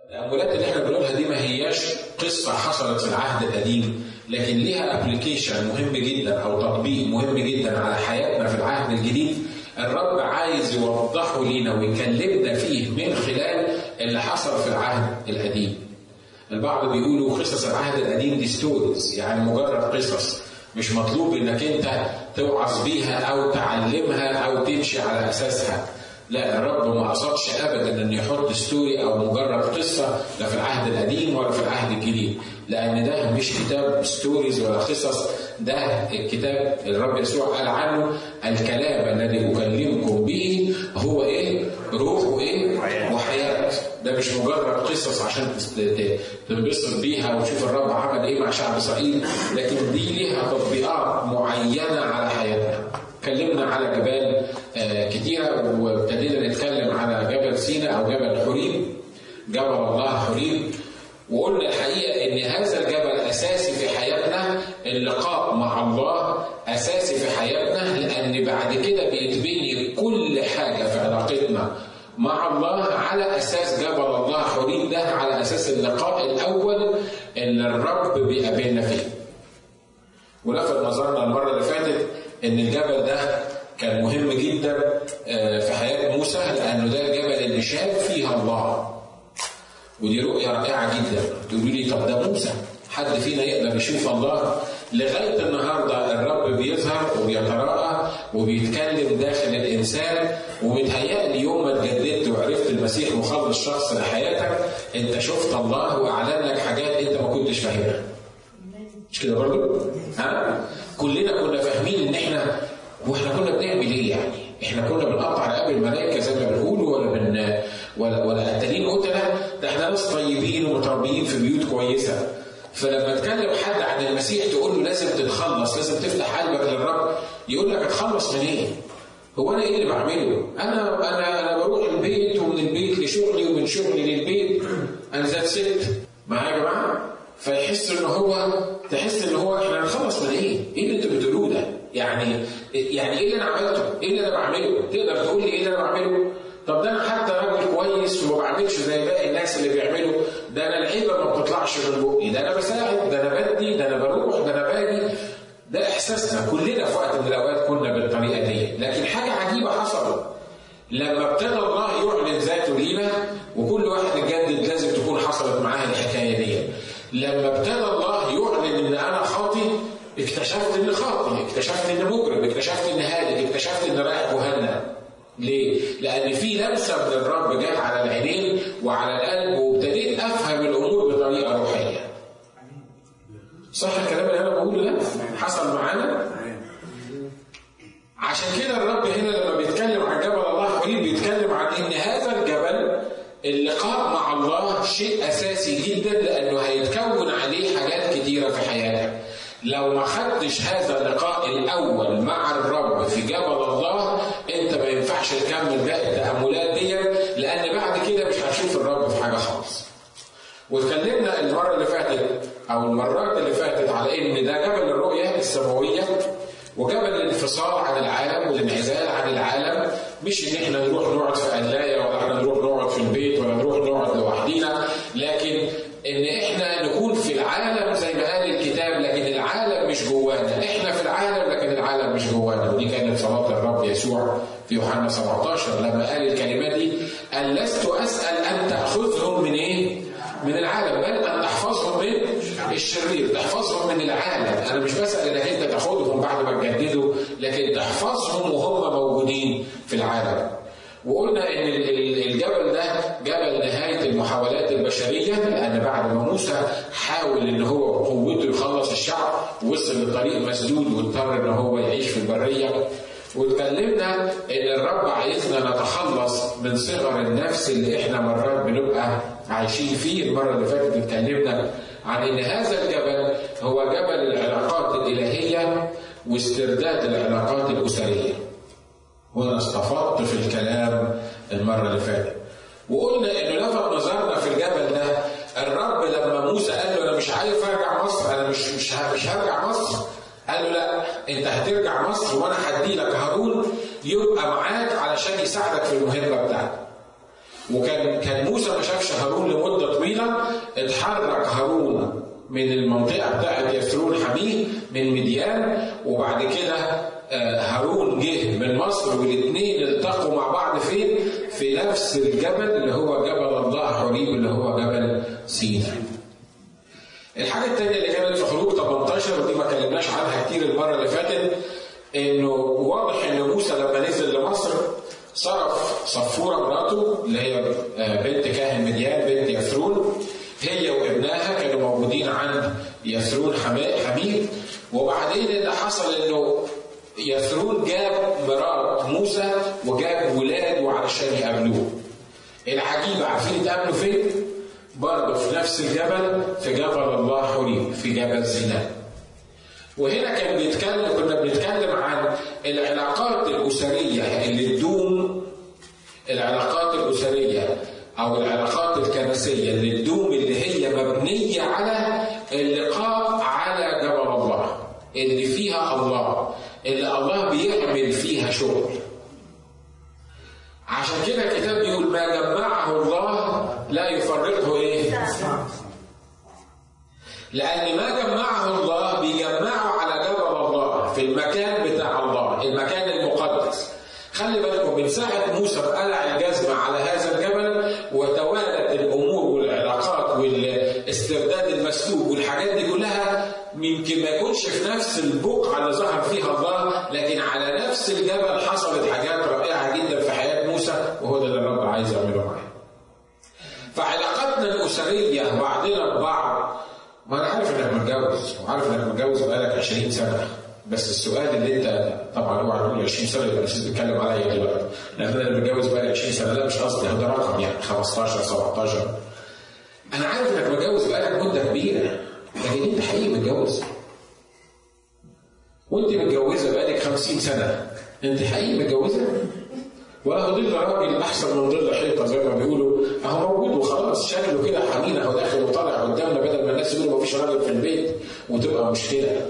التأملات اللي احنا بنقولها دي ما هياش قصة حصلت في العهد القديم لكن ليها ابلكيشن مهم جدا او تطبيق مهم جدا على حياتنا في العهد الجديد الرب عايز يوضحه لينا ويكلمنا فيه من خلال اللي حصل في العهد القديم. البعض بيقولوا قصص العهد القديم دي ستوريز يعني مجرد قصص مش مطلوب انك انت توعظ بيها او تعلمها او تمشي على اساسها. لا الرب ما قصدش ابدا ان يحط ستوري او مجرد قصه لا في العهد القديم ولا في العهد الجديد لان ده مش كتاب ستوريز ولا قصص ده الكتاب الرب يسوع قال عنه الكلام الذي اكلمكم به هو ايه؟ روح وايه؟ وحياه ده مش مجرد قصص عشان تنبسط بيها وتشوف الرب عمل ايه مع شعب اسرائيل لكن دي ليها تطبيقات معينه على حياتنا اتكلمنا على جبال كتيرة وابتدينا نتكلم على جبل سينا أو جبل حريم جبل الله حريم وقلنا الحقيقة إن هذا الجبل أساسي في حياتنا اللقاء مع الله أساسي في حياتنا لأن بعد كده بيتبني كل حاجة في علاقتنا مع الله على أساس جبل الله حريم ده على أساس اللقاء الأول اللي الرب بيقابلنا فيه ولفت نظرنا المرة اللي فاتت ان الجبل ده كان مهم جدا في حياه موسى لانه ده الجبل اللي شاف فيها الله ودي رؤيه رائعه جدا تقولوا لي طب ده موسى حد فينا يقدر يشوف الله لغايه النهارده الرب بيظهر وبيتراءى وبيتكلم داخل الانسان ومتهيألي يوم ما اتجددت وعرفت المسيح مخلص شخص لحياتك انت شفت الله واعلن لك حاجات انت ما كنتش فاهمها مش كده برضه؟ ها؟ كلنا كنا فاهمين ان احنا واحنا كنا بنعمل ايه يعني؟ احنا كنا بنقطع رقاب الملائكه زي ما بنقول ولا بن ولا ولا قتالين قتله ده احنا ناس طيبين ومتربيين في بيوت كويسه فلما تكلم حد عن المسيح تقول له لازم تتخلص لازم تفتح قلبك للرب يقول لك اتخلص من ايه؟ هو انا ايه اللي بعمله؟ انا انا انا بروح البيت ومن البيت لشغلي ومن شغلي للبيت انا ذات ست معايا يا جماعه؟ فيحس ان هو تحس ان هو احنا هنخلص من ايه؟ ايه اللي انتوا بتقولوه ده؟ يعني يعني ايه اللي انا عملته؟ ايه اللي انا بعمله؟ تقدر تقول لي ايه اللي انا بعمله؟ طب ده انا حتى راجل كويس وما بعملش زي باقي الناس اللي بيعملوا ده انا العيبه ما بتطلعش من بقي ده انا بساعد ده انا بدي ده انا بروح ده انا باجي ده احساسنا كلنا في وقت من الاوقات كنا بالطريقه دي لكن حاجه عجيبه حصلت لما ابتدى الله يعلن ذاته لينا وكل واحد اتجدد لازم تكون حصلت معاه الحكايه دي لما ابتدى الله يعلن ان انا خاطي اكتشفت اني خاطي اكتشفت اني مجرم اكتشفت اني هالك اكتشفت اني رايح جهنم ليه؟ لأن في لمسة من الرب جت على العينين وعلى القلب وابتديت أفهم الأمور بطريقة روحية. صح الكلام اللي أنا بقوله ده؟ حصل معانا؟ عشان كده الرب هنا لما بيتكلم عن جبل الله حريم بيتكلم عن إن هذا الجبل اللقاء مع الله شيء أساسي جدا لأنه هيتكون عليه حاجات كتيرة في حياتك. لو ما خدتش هذا اللقاء الاول مع الرب في جبل الله انت ما ينفعش تكمل باقي التاملات دي لان بعد كده مش هتشوف الرب في حاجه خالص. واتكلمنا المره اللي فاتت او المرات اللي فاتت على ان ده جبل الرؤيه السماويه وجبل الانفصال عن العالم والانعزال عن العالم مش ان احنا نروح نقعد في قلايه ولا احنا نروح نقعد في البيت ولا نروح نقعد لوحدينا لكن ان احنا نكون في العالم زي ما قال الكتاب لكن العالم مش جوانا احنا في العالم لكن العالم مش جوانا ودي كانت صلاه الرب يسوع في يوحنا 17 لما قال الكلمات دي قال لست اسال ان تاخذهم من ايه؟ من العالم بل ان تحفظهم من الشرير تحفظهم من العالم انا مش بسال انك انت تاخذهم بعد ما تجددوا لكن تحفظهم وهم موجودين في العالم وقلنا ان الجبل ده جبل نهايه المحاولات البشريه لان بعد ما موسى حاول ان هو بقوته يخلص الشعب وصل لطريق مسدود واضطر ان هو يعيش في البريه واتكلمنا ان الرب عايزنا نتخلص من صغر النفس اللي احنا مرات بنبقى عايشين فيه المره اللي فاتت اتكلمنا عن ان هذا الجبل هو جبل العلاقات الالهيه واسترداد العلاقات الاسريه وانا استفدت في الكلام المره اللي فاتت وقلنا انه لفت نظرنا في الجبل ده الرب لما موسى قال له انا مش عارف ارجع مصر انا مش مش مش هرجع مصر قال له لا انت هترجع مصر وانا هدي لك هارون يبقى معاك علشان يساعدك في المهمه بتاعتك وكان كان موسى ما شافش هارون لمده طويله اتحرك هارون من المنطقه بتاعت يثرون حميه من مديان وبعد كده آه، هارون جه من مصر والاثنين التقوا مع بعض فين؟ في نفس الجبل اللي هو جبل الله حريب اللي هو جبل سيناء. الحاجه الثانيه اللي كانت في خروج 18 ودي ما كلمناش عنها كتير المره اللي فاتت انه واضح ان موسى لما نزل لمصر صرف صفوره مراته اللي هي آه، بنت كاهن مديان بنت يثرون هي وابنها كانوا موجودين عند يثرون حميد وبعدين اللي حصل انه يثرون جاب مرات موسى وجاب ولاده علشان يقابلوه العجيب عارفين اتقابلوا فين؟ برضه في نفس الجبل في جبل الله حريم في جبل سيناء وهنا كان بيتكلم كنا بنتكلم عن العلاقات الأسرية اللي تدوم العلاقات الأسرية أو العلاقات الكنسية اللي تدوم اللي هي مبنية على اللقاء على جبل الله اللي فيها الله اللي الله بيعمل فيها شغل عشان كده الكتاب بيقول ما جمعه الله لا يفرقه ايه؟ لأن ما جمعه الله بيجمعه على جبل الله في المكان بتاع الله المكان المقدس خلي بالكم من ساعة موسى قلع الجزمة على هذا الجبل وتوالت الأمور والعلاقات والاسترداد المسلوب والحاجات دي كلها يمكن ما يكونش في نفس البقعة اللي ظهر فيها الله لكن على نفس الجبل حصلت حاجات رائعة جدا في حياة موسى وهو ده اللي الرب عايز يعمله معاه. فعلاقاتنا الأسرية بعضنا ببعض ما أنا عارف إنك متجوز وعارف إنك متجوز بقالك 20 سنة بس السؤال اللي انت طبعا اوعى تقول 20 سنه يبقى الاساس بيتكلم عليا دلوقتي لان انا اللي متجوز بقالي 20 سنه لا مش قصدي ده رقم يعني 15 17 انا عارف انك متجوز بقالك مده كبيره لكن انت حقيقي متجوز وانت متجوزه بقالك 50 سنه انت حقيقي متجوزه ولا ظل راجل احسن من ظل حيطه زي ما بيقولوا اهو موجود وخلاص شكله كده حمينه اهو داخل وطالع قدامنا بدل ما الناس يقولوا مفيش راجل في البيت وتبقى مشكله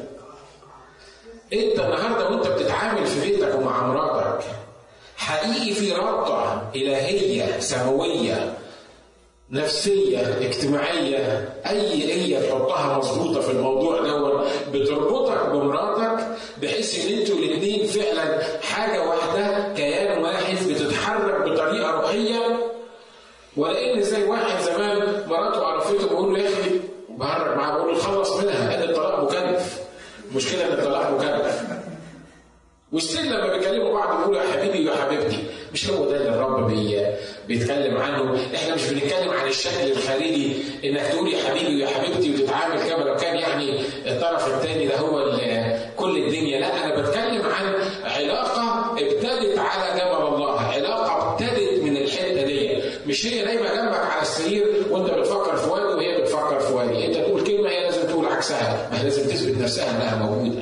انت النهارده وانت بتتعامل في بيتك ومع مراتك حقيقي في رابطه الهيه سماويه نفسيه اجتماعيه اي هي تحطها مظبوطه في الموضوع دوت بتربطك بمراتك بحيث ان انتوا الاثنين فعلا حاجه واحده كيان واحد بتتحرك بطريقه روحيه ولان زي واحد زمان مراته عرفته بقول له يا اخي بهرج معاه بقول له خلص منها قال الطلاق مكلف مشكله ان الطلاق مكلف والسن لما بيكلموا بعض بيقولوا يا حبيبي يا حبيبتي مش هو ده اللي الرب بي بيتكلم عنه احنا مش بنتكلم عن الشكل الخارجي انك تقول يا حبيبي ويا حبيبتي وتتعامل كما لو كان يعني الطرف الثاني ده هو كل الدنيا لا انا بتكلم عن علاقه ابتدت على جبل الله علاقه ابتدت من الحته دي مش هي نايمه جنبك على السرير وانت بتفكر في وادي وهي بتفكر في وادي انت تقول كلمه هي لازم تقول عكسها ما هي لازم تثبت نفسها انها موجوده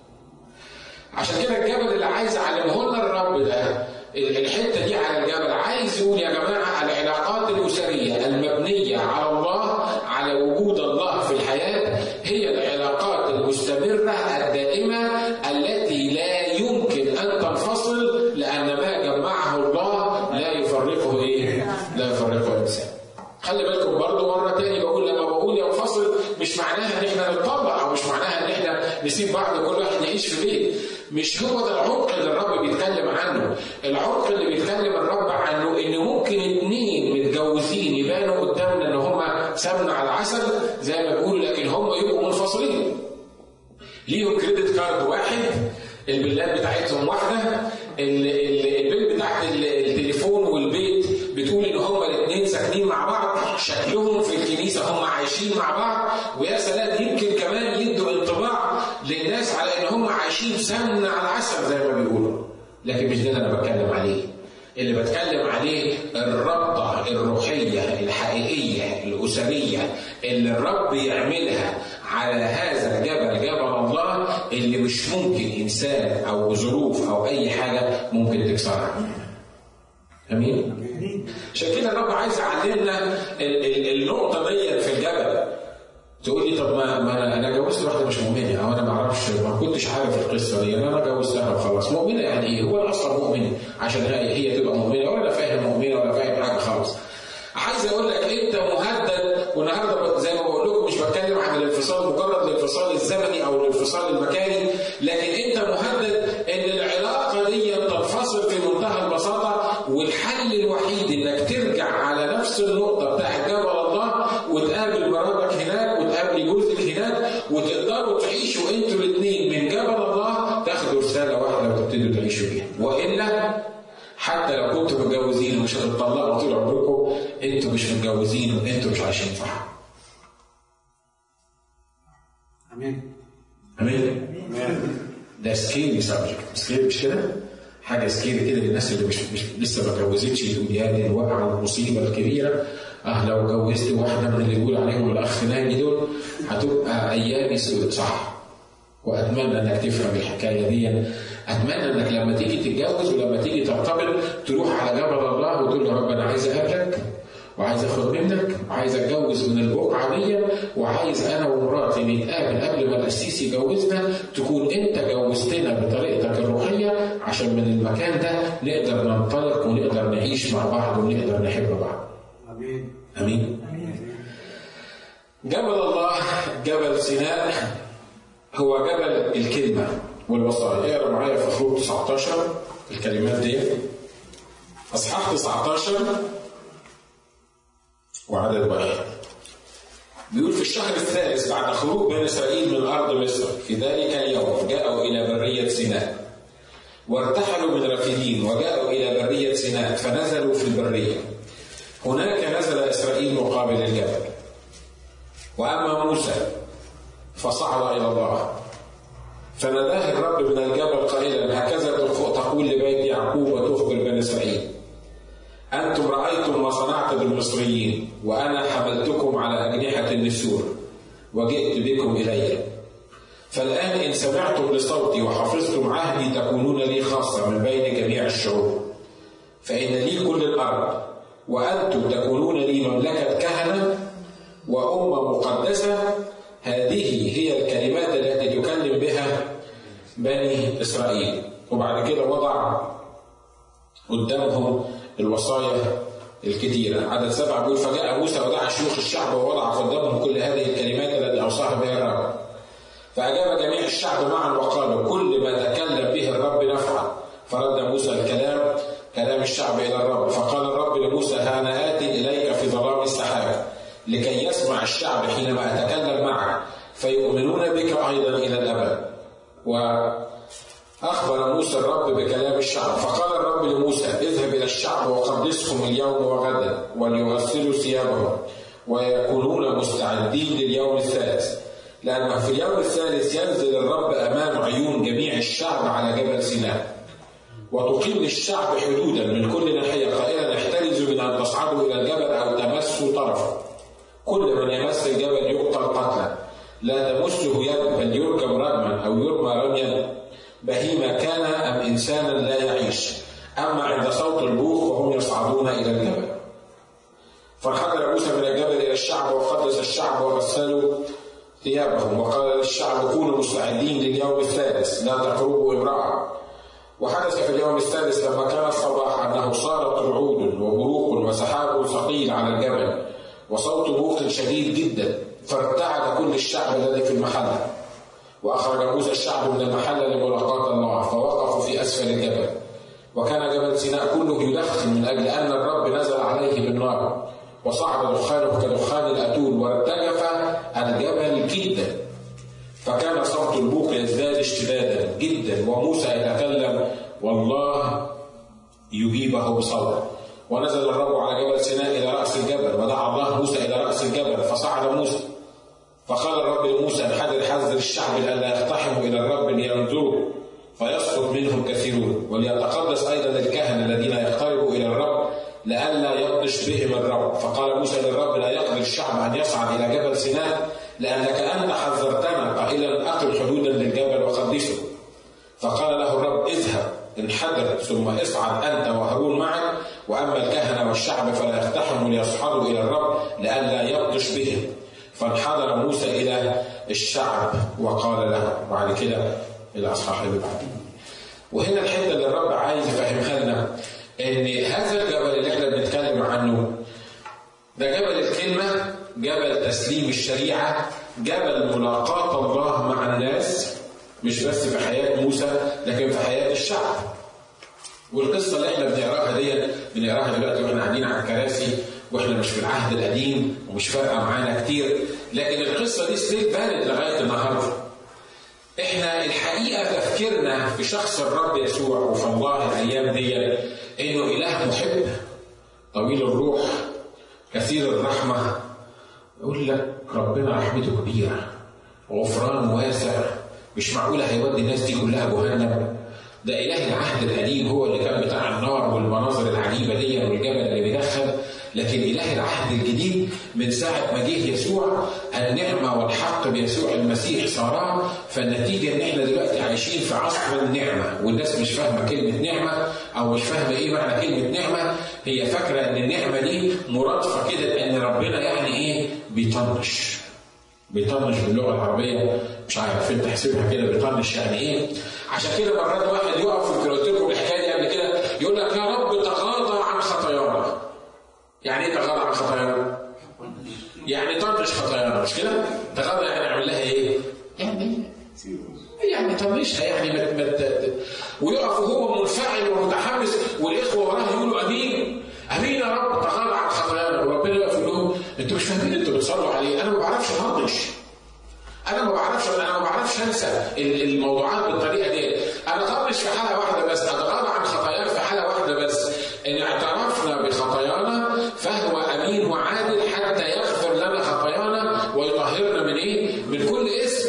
عشان كده الجبل اللي عايز اعلمه لنا الرب ده الحته دي على الجبل عايز يقول يا جماعه العلاقات الاسريه المبنيه على الله على وجود الله في الحياه هي العلاقات المستمره الدائمه التي لا يمكن ان تنفصل لان ما جمعه الله لا يفرقه ايه؟ لا يفرقه انسان. خلي بالكم برضه مره تاني بقول لما بقول ينفصل مش معناها ان احنا نتطلق او مش معناها ان احنا نسيب بعض كل واحد يعيش في بيت مش هو ده العمق اللي الرب بيتكلم عنه العمق اللي بيتكلم الرب عنه ان ممكن اتنين متجوزين يبانوا قدامنا ان هم سمنة على العسل زي ما بيقولوا لكن هم يبقوا منفصلين ليهم كريدت كارد واحد البلاد بتاعتهم واحده البيل بتاعت التليفون والبيت بتقول ان هما الاثنين ساكنين مع بعض شكلهم في الكنيسه هم عايشين مع بعض ويا سلام يمكن كمان يدوا انطباع للناس على ان هم عايشين سمنه على العسل زي ما بيقولوا لكن مش ده اللي انا بتكلم عليه اللي بتكلم عليه الرابطة الروحية الحقيقية الأسرية اللي الرب يعملها على هذا الجبل جبل الله اللي مش ممكن إنسان أو ظروف أو أي حاجة ممكن تكسرها. أمين؟ عشان كده الرب عايز يعلمنا النقطة دي في الجبل. تقول لي طب ما, ما انا انا جوزت واحده مش مؤمنه او انا ما اعرفش ما كنتش عارف القصه دي انا جوزتها وخلاص مؤمنه يعني ايه؟ هو اصلا مؤمن عشان هي هي تبقى مؤمنه ولا فاهم مؤمنه ولا فاهم حاجه خالص عايز اقول لك انت مهدد والنهارده زي ما بقول لكم مش بتكلم عن الانفصال مجرد الانفصال الزمني او الانفصال المكاني لكن انت مهدد ان العلاقه دي تنفصل في منتهى البساطه والحل الوحيد انك ترجع على نفس النقطه بتاعت جبل الله وتقابل مراتك هناك وتقابل جوزك هناك وتقدروا تعيشوا انتوا الاثنين من جبل الله تاخدوا رساله واحده وتبتدوا تعيشوا بيها والا حتى لو كنتوا متجوزين ومش هتطلقوا طول عمركم انتوا مش متجوزين وانتوا مش عايشين صح. امين امين؟ ده سكيري سبجكت سكيري مش كده؟ حاجه سكيري كده للناس اللي مش, مش لسه ما اتجوزتش يقول يا دي الوقعه المصيبه الكبيره اه لو اتجوزت واحده من اللي يقول عليهم الاخ ناجي دول هتبقى ايامي سودة صح واتمنى انك تفهم الحكايه دي اتمنى انك لما تيجي تتجوز ولما تيجي ترتبط تروح على جبل الله وتقول له رب انا عايز اقابلك وعايز اخد منك وعايز اتجوز من البقعه دي وعايز انا ومراتي نتقابل قبل ما القسيس يجوزنا تكون انت جوزتنا بطريقتك الروحيه عشان من المكان ده نقدر ننطلق ونقدر نعيش مع بعض ونقدر نحب بعض. امين امين. جبل الله جبل سيناء هو جبل الكلمه والوصايا اقرا معايا في خروج 19 الكلمات دي اصحاح 19 وعدد واحد بيقول في الشهر الثالث بعد خروج بني اسرائيل من ارض مصر في ذلك اليوم جاءوا الى بريه سيناء وارتحلوا من رفيدين وجاءوا الى بريه سيناء فنزلوا في البريه هناك نزل اسرائيل مقابل الجبل واما موسى فصعد الى الله فناداه الرب من الجبل قائلا هكذا تقول لبيت يعقوب وتخبر بني اسرائيل انتم رايتم ما صنعت بالمصريين وانا حملتكم على اجنحه النسور وجئت بكم الي فالان ان سمعتم لصوتي وحفظتم عهدي تكونون لي خاصه من بين جميع الشعوب فان لي كل الارض وانتم تكونون لي مملكه كهنه وامه مقدسه هذه هي الكلمات التي تكلم بها بني اسرائيل وبعد كده وضع قدامهم الوصايا الكثيرة عدد سبعة بيقول فجاء موسى ودعا شيوخ الشعب ووضع قدامهم كل هذه الكلمات التي أوصاها بها الرب فأجاب جميع الشعب معا وقالوا كل ما تكلم به الرب نفعل فرد موسى الكلام كلام الشعب إلى الرب فقال الرب لموسى ها أنا آتي إليك في ظلام السحاب لكي يسمع الشعب حينما أتكلم معك فيؤمنون بك أيضا إلى الأبد وأخبر موسى الرب بكلام الشعب فقال الرب لموسى اذهب إلى الشعب وقدسهم اليوم وغدا وليغسلوا ثيابهم ويكونون مستعدين لليوم الثالث لأنه في اليوم الثالث ينزل الرب أمام عيون جميع الشعب على جبل سيناء وتقيم للشعب حدودا من كل ناحية قائلا احترزوا من أن تصعدوا إلى الجبل أو تمسوا طرفه كل من يمس الجبل يقتل قتلا لا تمسه يد بل يركب رجما أو يرمى رميا بهيمة كان أم إنسانا لا يعيش أما عند صوت البوق فهم يصعدون إلى الجبل فانحدر موسى من الجبل إلى الشعب وقدس الشعب وغسلوا ثيابهم وقال للشعب كونوا مستعدين لليوم الثالث لا تقربوا امرأة وحدث في اليوم الثالث لما كان الصباح أنه صارت رعود وبروق وسحاب ثقيل على الجبل وصوت بوق شديد جدا فارتعد كل الشعب الذي في المحلة وأخرج موسى الشعب من المحلة لملاقاة الله فوقفوا في أسفل الجبل وكان جبل سيناء كله يدخن من أجل أن الرب نزل عليه بالنار وصعد دخانه كدخان الأتون وارتجف الجبل جدا فكان صوت البوق يزداد اشتدادا جدا وموسى يتكلم والله يجيبه بصوت ونزل الرب على جبل سيناء الى راس الجبل ودعا الله موسى الى راس الجبل فصعد موسى فقال الرب لموسى انحدر حذر الشعب الا يقتحموا الى الرب لينظروا فيسقط منهم كثيرون وليتقدس ايضا الكهنه الذين يقتربوا الى الرب لئلا يبطش بهم الرب فقال موسى للرب لا يقدر الشعب ان يصعد الى جبل سيناء لانك انت حذرتنا قائلا اقم حدودا للجبل وقدسه فقال له الرب اذهب انحدر ثم اصعد انت وهارون معك واما الكهنه والشعب فلا يقتحموا ليصعدوا الى الرب لئلا يبطش بهم فانحدر موسى الى الشعب وقال له بعد كده الاصحاح اللي بعده وهنا الحته اللي الرب عايز يفهمها لنا ان هذا الجبل اللي احنا بنتكلم عنه تسليم الشريعة جبل ملاقاة الله مع الناس مش بس في حياة موسى لكن في حياة الشعب والقصة اللي احنا بنقراها دي بنقراها دلوقتي واحنا قاعدين على الكراسي واحنا مش في العهد القديم ومش فارقة معانا كتير لكن القصة دي ستيل بانت لغاية النهاردة احنا الحقيقة تفكيرنا في شخص الرب يسوع وفي الله الأيام دي إنه إله محب طويل الروح كثير الرحمة يقول لك ربنا رحمته كبيرة وغفران واسع مش معقولة هيودي الناس دي كلها جهنم ده إله العهد القديم هو اللي كان بتاع النار والمناظر العجيبة دي والجبل اللي بيدخل لكن إله العهد الجديد من ساعة ما جه يسوع النعمة والحق بيسوع المسيح صارا فالنتيجة إن إحنا دلوقتي عايشين في عصر النعمة والناس مش فاهمة كلمة نعمة أو مش فاهمة إيه معنى كلمة نعمة هي فاكرة إن النعمة دي مرادفة كده إن ربنا يعني إيه بيطنش بيطنش باللغة العربية مش عارف انت تحسبها كده بيطنش يعني ايه عشان كده مرات واحد يقف في قلت لكم الحكايه دي قبل كده يقول لك يا رب تغاضى عن خطايانا يعني ايه تغاضى عن خطايانا؟ يعني طنش خطايانا مش كده؟ تغاضى يعني اعمل لها ايه؟ يعني يعني طنشها يعني مت مت ويقف وهو منفعل ومتحمس والاخوه وراه يقولوا امين امين يا رب تغاضى عن خطايانا وربنا يقف يقول لهم انتوا مش فاهمين انتوا بتصلوا عليه انا ما بعرفش اطنش انا ما بعرفش انا ما بعرفش انسى الموضوعات بالطريقه دي انا طنش في حاله واحده بس اتغاضى عن خطاياك في حاله واحده بس ان اعترفنا بخطايانا فهو امين وعادل حتى يغفر لنا خطايانا ويطهرنا من ايه؟ من كل اسم.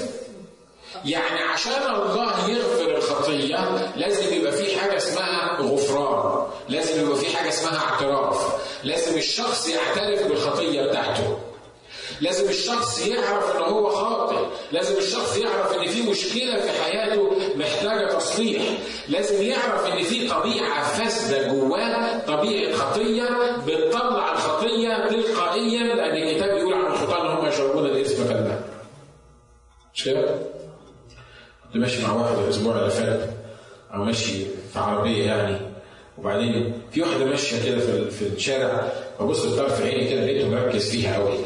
يعني عشان الله يغفر الخطيه لازم يبقى في حاجه اسمها غفران، لازم يبقى في حاجه اسمها اعتراف، لازم الشخص يعترف بالخطيه بتاعته. لازم الشخص يعرف ان هو خاطئ لازم الشخص يعرف ان في مشكله في حياته محتاجه تصليح لازم يعرف ان في طبيعه فاسده جواه طبيعه خطيه بتطلع الخطيه تلقائيا لان الكتاب يقول عن الخطاه ان هم يشربون الاسم كالماء مش كده؟ كنت ماشي مع واحد الاسبوع اللي فات او ماشي في عربيه يعني وبعدين في واحده ماشيه كده في في الشارع ببص لطرف عيني كده لقيته مركز فيها قوي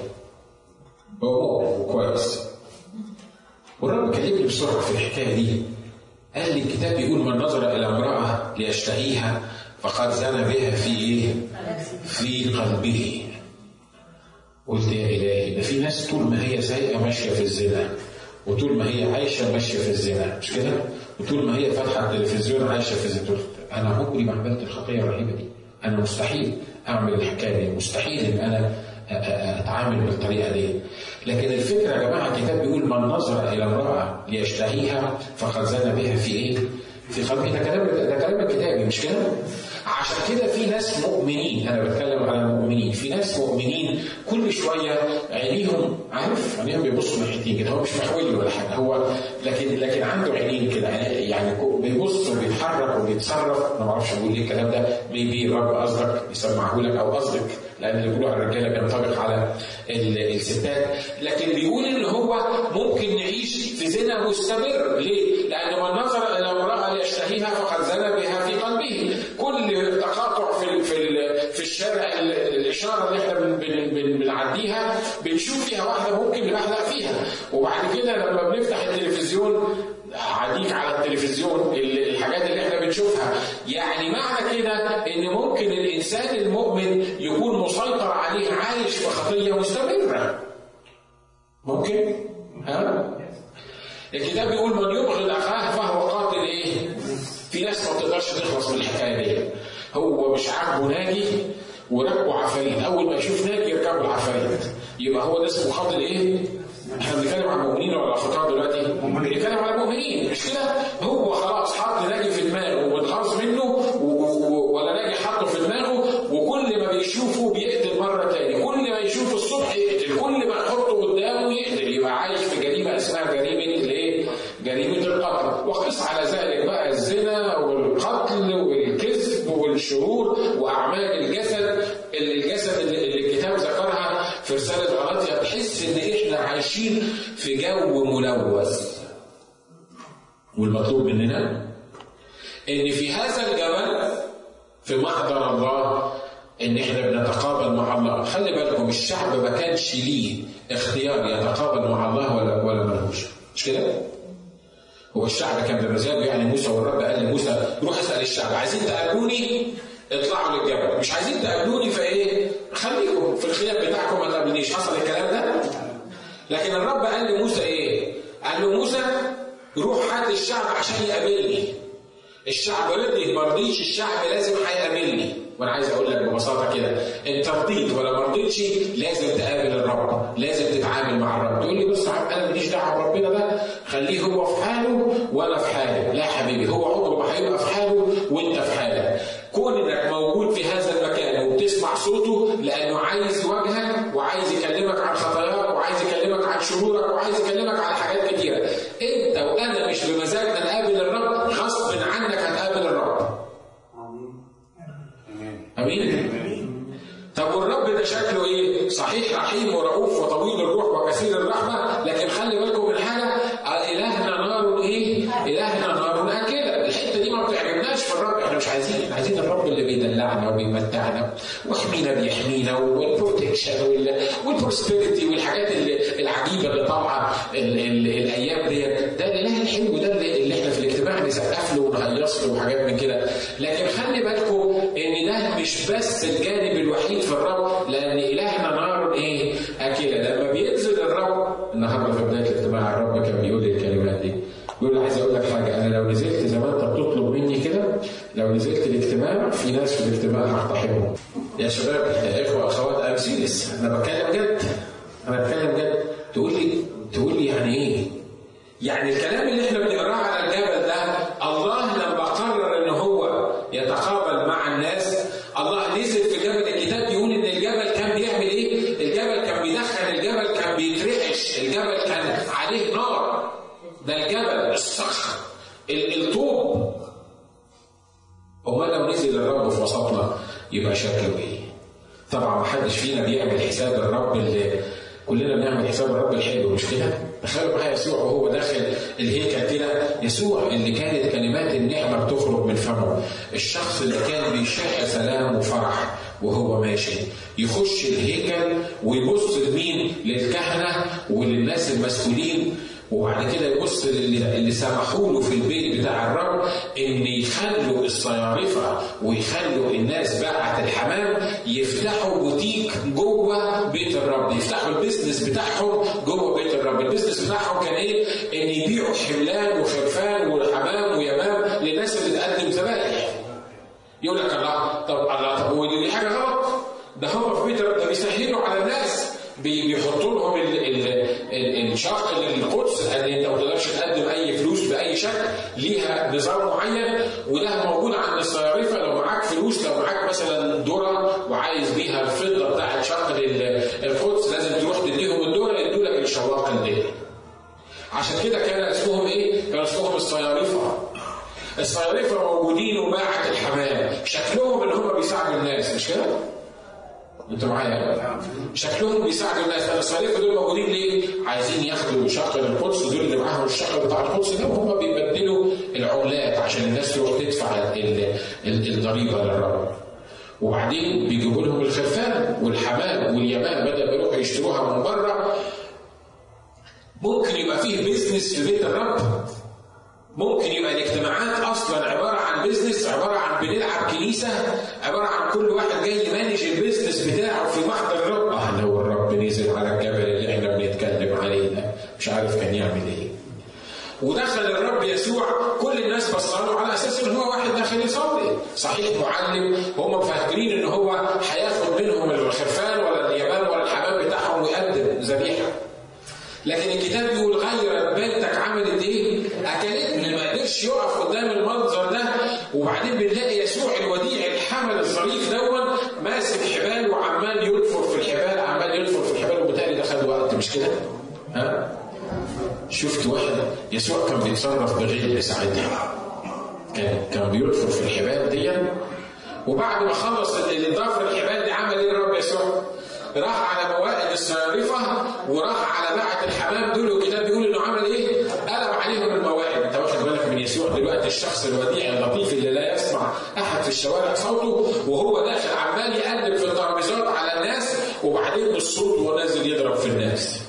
هو مؤمن وكويس والرب كلمني بسرعه في الحكايه دي قال لي الكتاب بيقول من نظر الى امراه ليشتهيها فقد زنى بها في ايه؟ في قلبه قلت يا الهي ده في ناس طول ما هي سايقه ماشيه في الزنا وطول ما هي عايشه ماشيه في الزنا مش كده؟ وطول ما هي فاتحه التلفزيون عايشه في الزنا انا عمري ما عملت الخطيه الرهيبه دي انا مستحيل اعمل الحكايه دي مستحيل ان انا اتعامل بالطريقه دي لكن الفكره يا جماعه الكتاب بيقول من نظر الى امراه ليشتهيها فقد زنى بها في ايه؟ في قلبه ده كلام ده كلام الكتابي مش كده؟ عشان كده في ناس مؤمنين انا بتكلم على المؤمنين في ناس مؤمنين كل شويه عينيهم عارف عينيهم بيبصوا ناحيتين كده هو مش محولي ولا حاجه هو لكن لكن عنده عينين كده يعني بيبص وبيتحرك وبيتصرف انا ما اعرفش اقول ايه الكلام ده ميبي الرب قصدك يسمعه لك او قصدك لان اللي بيقولوا على الرجاله بينطبق على الستات لكن بيقول ان هو ممكن نعيش في زنا مستمر ليه؟ لان من نظر الى امراه ليشتهيها فقد زنى بها في قلبه كل تقاطع في في في الشارع الاشاره اللي احنا بنعديها بنشوف فيها واحده ممكن نحلق فيها وبعد كده لما بنفتح التلفزيون عديك على التلفزيون الحاجات اللي احنا بنشوفها يعني معنى كده ان ممكن الانسان المؤمن يكون مسيطر عليه عايش في خطيه مستمره ممكن ها الكتاب بيقول من يبغض اخاه فهو قاتل ايه في ناس ما بتقدرش تخلص من الحكايه دي هو مش عاجبه ناجي وركبه عفاريت اول ما يشوف ناجي يركبه العفاريت يبقى هو ده اسمه قاتل ايه احنا بنتكلم عن المؤمنين ولا الخطاب دلوقتي؟ بنتكلم عن المؤمنين مش كده؟ هو خلاص حط ناجي في دماغه ومتغاظ منه ولا ناجي حطه في دماغه وكل ما بيشوفه بيقتل مره تاني، كل ما يشوفه الصبح يقتل، كل ما يحطه قدامه يقتل، يبقى عايش في جريمه اسمها جريمه الايه؟ جريمه القتل، وقس على ذلك بقى الزنا والقتل والكذب والشرور واعمال الجسد الجسد اللي الكتاب ذكرها في رساله غلاطيا تحس ان احنا عايشين في جو ملوث والمطلوب مننا ان في هذا الجبل في محضر الله ان احنا بنتقابل مع الله خلي بالكم الشعب ما كانش ليه اختيار يتقابل مع الله ولا ولا ملهوش مش كده هو الشعب كان بمزاجه يعني موسى والرب قال لموسى روح اسال الشعب عايزين تقابلوني اطلعوا للجبل مش عايزين تقابلوني فايه خليكم في الخيام بتاعكم ما تقابلنيش حصل الكلام ده لكن الرب قال لموسى ايه قال له موسى روح هات الشعب عشان يقابلني الشعب رضي ما رضيش الشعب لازم هيقابلني وانا عايز اقول لك ببساطه كده انت رضيت ولا ما رضيتش لازم تقابل الرب لازم تتعامل مع الرب تقول لي بص يا عم انا ماليش دعوه بربنا ده خليه هو في حاله وانا في حالي لا حبيبي هو عمره ما هيبقى في حاله وانت في حالك كون انك موجود في هذا المكان وبتسمع صوته لانه عايز يواجهك وعايز يكلمك عن خطاياك وعايز يكلمك عن شرورك وعايز يكلمك عن حاجات كتيره انت وانا مش بمزاجنا نقابل الرب غصب عنك هتقابل الرب امين طب والرب ده شكله ايه؟ صحيح رحيم ورؤوف وطويل الروح وكثير الرحمه لكن خلي بالكم من حاجه الهنا نار ايه؟ الهنا نار اكله الحته دي ما بتعجبناش في الرب احنا مش عايزين احنا عايزين الرب اللي بيدلعنا وبيمتعنا ويحمينا بيحمينا والبروتكشن والبروسبريتي والحاجات اللي العجيبه اللي طالعه ال- ال- الايام ديت ده الاله الحلو ده اللي اللي احنا في الاجتماع نسقف له ونهيص له وحاجات من كده لكن خلي بالكم ان ده مش بس الجانب الوحيد في الرب لان الهنا نار ايه؟ اكله لما بينزل الرب النهارده في بدايه الاجتماع الرب كان بيقول لي الكلمات دي بيقول لي عايز اقول لك حاجه انا لو نزلت زي ما انت بتطلب مني كده لو نزلت الاجتماع في ناس في الاجتماع هقتحمهم يا شباب يا اخوه اخوات ام سيريس انا بتكلم جد انا بتكلم جد تقول لي تقول لي يعني ايه؟ يعني الكلام اللي احنا بنقراه على الجبل ده الله لما قرر ان هو يتقابل مع الناس الله نزل في جبل الكتاب بيقول ان الجبل كان بيعمل ايه؟ الجبل كان بيدخن الجبل كان بيترعش الجبل كان عليه نار ده الجبل الصخر ال- الطوب امال لو نزل الرب في وسطنا يبقى شكله ايه؟ طبعا ما حدش فينا بيعمل حساب الرب اللي كلنا بنعمل حساب الرب الحلو مش كده؟ تخيلوا معايا يسوع وهو داخل الهيكل كده يسوع اللي كانت كلمات النعمه بتخرج من فمه الشخص اللي كان بيشع سلام وفرح وهو ماشي يخش الهيكل ويبص لمين؟ للكهنه وللناس المسؤولين وبعد كده يبص للي اللي سمحوا له في البيت بتاع الرب ان يخلوا الصيارفه ويخلوا الناس باعت الحمام يفتحوا بوتيك جوه بيت الرب يفتحوا البيزنس بتاعهم جوه بيت الرب البيزنس بتاعهم كان ايه ان يبيعوا حملان وخرفان وحمام ويمام للناس اللي تقدم ذبائح يقول لك الله طب الله طب ودي حاجه غلط ده هم في بيت الرب ده بيسهلوا على الناس بي- بيحطوا لهم ال- ال- ال- الشق للقدس ان انت ما تقدرش تقدم اي فلوس باي شكل ليها نظام معين وده موجود عند الصيارفه لو معاك فلوس لو معاك مثلا ذره وعايز بيها الفضه بتاعت شق لل- القدس لازم تروح تديهم الذره يدوا لك الشواقه دي عشان كده كان اسمهم ايه؟ كان اسمهم الصيارفه الصيارفه موجودين وباعت الحمام شكلهم ان هم بيساعدوا الناس مش كده؟ انتوا معايا شكلهم بيساعدوا الناس انا الصيارفه دول موجودين ليه؟ عايزين ياخدوا شق القدس دول اللي معاهم الشق بتاع القدس ده وهم بيبدلوا العملات عشان الناس تروح تدفع ال- ال- الضريبه للرب وبعدين بيجيبوا لهم الخرفان والحمام واليمام بدل ما يروحوا يشتروها من بره ممكن يبقى فيه بيزنس في بيت الرب ممكن يبقى الاجتماعات اصلا عباره عن بيزنس عباره عن بنلعب كنيسه عباره عن كل واحد جاي يمانج البيزنس بتاعه في محضر الرب اه لو الرب نزل على الجبل اللي احنا بنتكلم عليه ده مش عارف كان يعمل ايه ودخل الرب يسوع كل الناس بصوا على اساس ان هو واحد داخل يصلي صحيح معلم هم فاكرين ان هو هياخد منهم الخرفان ولا اليمام ولا الحمام بتاعهم ويقدم ذبيحه لكن الكتاب بيقول غيرت بنتك عملت ايه؟ اكلتني ما قدرش يقف قدام المنظر ده وبعدين بنلاقي يسوع الوديع الحمل الظريف دون ماسك حبال وعمال ينفر في الحبال عمال ينفر في الحبال وبالتالي ده خد وقت مش كده؟ ها؟ شفت واحد يسوع كان بيتصرف بغل ساعتها كان كان بينفر في الحبال دي وبعد ما خلص الضفر الحبال دي عمل ايه الرب يسوع؟ راح على موائد الصيارفه وراح على باعة الحمام دول والكتاب بيقول انه عمل ايه؟ قلب عليهم الموائد، انت واخد بالك من يسوع دلوقتي الشخص الوديع اللطيف اللي لا يسمع احد في الشوارع صوته وهو داخل عمال يقلب وبعدين بالصوت وهو نازل يضرب في الناس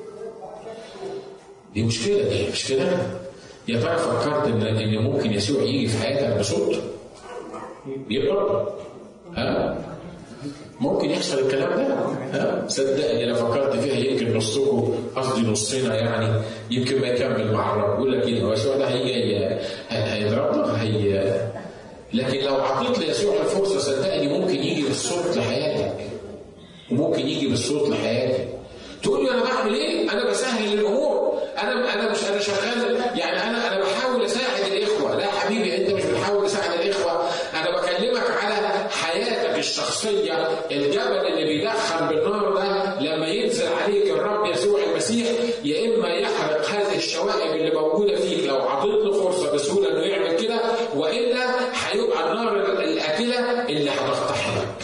دي مشكله دي مش كده؟ يا ترى فكرت ان ان ممكن يسوع يجي في حياتك بصوت؟ يقرب ها؟ ممكن يحصل الكلام ده؟ ها؟ صدقني لو فكرت فيها يمكن نصكم قصدي نصنا يعني يمكن ما يكمل مع الرب يقول لك ايه هو يسوع ده هيجي هيضربنا هي لكن لو اعطيت ليسوع الفرصه صدقني ممكن يجي بالصوت لحياتك وممكن يجي بالصوت لحياتك تقول لي انا بعمل ايه؟ انا بسهل الامور انا انا مش انا شغال يعني انا انا بحاول اساعد الاخوه لا حبيبي انت مش بتحاول تساعد الاخوه انا بكلمك على حياتك الشخصيه الجبل اللي بيدخن بالنار ده لما ينزل عليك الرب يسوع المسيح يا اما يحرق هذه الشوائب اللي موجوده فيك لو عطيت له فرصه بسهوله انه يعمل كده والا هيبقى النار الاكله اللي هتقتحمك.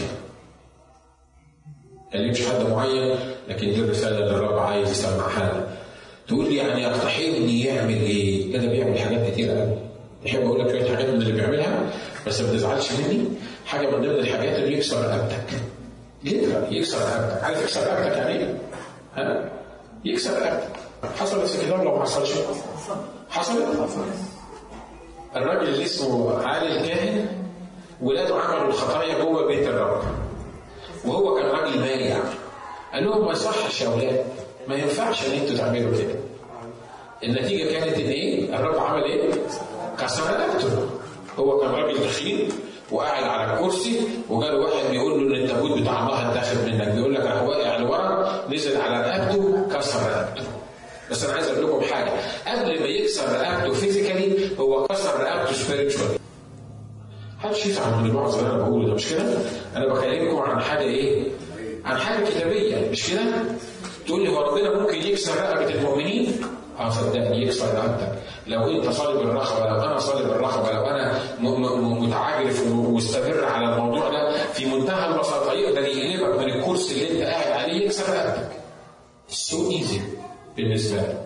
كلمش حد معين لكن دي الرساله اللي الرب عايز يسمعها لك. تقول لي يعني يقتحمني يعمل ايه؟ كده بيعمل حاجات كتير قوي. احب اقول لك شويه حاجات من اللي بيعملها بس ما تزعلش مني حاجه من ضمن الحاجات اللي يكسر رقبتك. جدا يكسر رقبتك، عارف يكسر رقبتك يعني ايه؟ ها؟ يكسر رقبتك. حصلت في الكتاب لو ما حصلش؟ حصلت؟ الراجل اللي اسمه علي الكاهن ولاده عملوا الخطايا جوه بيت الرب. وهو كان راجل مايع. قال لهم ما يصحش يا اولاد ما ينفعش ان انتوا تعملوا كده. النتيجه كانت ان ايه؟ الرب عمل ايه؟ كسر رقبته. هو كان راجل تخين وقاعد على الكرسي وجاله واحد بيقول له ان التابوت بتاع الله اتاخد منك بيقول لك راح واقع لورا نزل على رقبته كسر رقبته. بس انا عايز اقول لكم حاجه قبل ما يكسر رقبته فيزيكالي هو كسر رقبته سبيريتشوالي. محدش يزعل من الوعظ اللي انا بقوله ده مش كده؟ انا بكلمكم عن حاجه ايه؟ عن حاجه كتابيه مش كده؟ تقول لي هو ربنا ممكن يكسر رقبه المؤمنين؟ اه صدقني يكسر رقبتك لو انت صلب الرقبه لو انا صلب الرقبه لو انا متعجرف ومستمر على الموضوع ده في منتهى البساطه يقدر يقلبك من الكرسي اللي انت قاعد عليه يكسر رقبتك. سو ايزي بالنسبه له.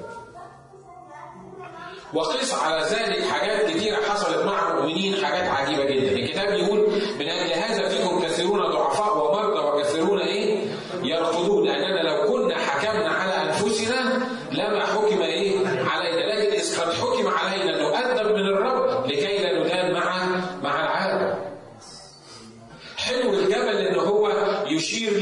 وقس على ذلك حاجات كثيرة حصلت مع المؤمنين حاجات عجيبة جدا الكتاب يقول من أجل هذا فيكم كثيرون ضعفاء ومرضى وكثيرون إيه يرقدون لأننا لو كنا حكمنا على أنفسنا لما حكم إيه علينا لكن إذ قد حكم علينا نؤدب من الرب لكي لا ندان مع مع العالم حلو الجبل ان هو يشير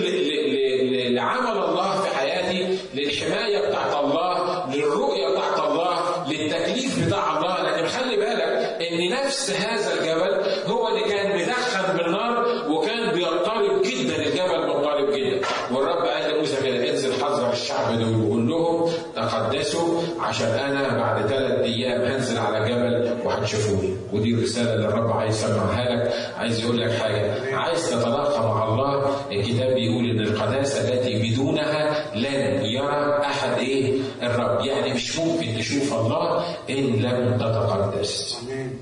لعمل الله في حياتي للحمايه بتاعت الله للرؤيه بتاعت الله للتكليف بتاع الله لكن خلي بالك ان نفس هذا الجبل هو اللي كان مدخن بالنار وكان بيضطرب جدا الجبل مضطرب جدا والرب قال لموسى كده انزل حذر الشعب دول وقول لهم تقدسوا عشان انا بعد ثلاث ايام هنزل على جبل وهتشوفوني ودي الرساله اللي الرب عايز يسمعها لك عايز يقول لك حاجه عايز تتلاقى مع الله الكتاب بيقول ان القداسه التي بدونها لن يرى احد ايه الرب يعني مش ممكن تشوف الله ان لم تتقدس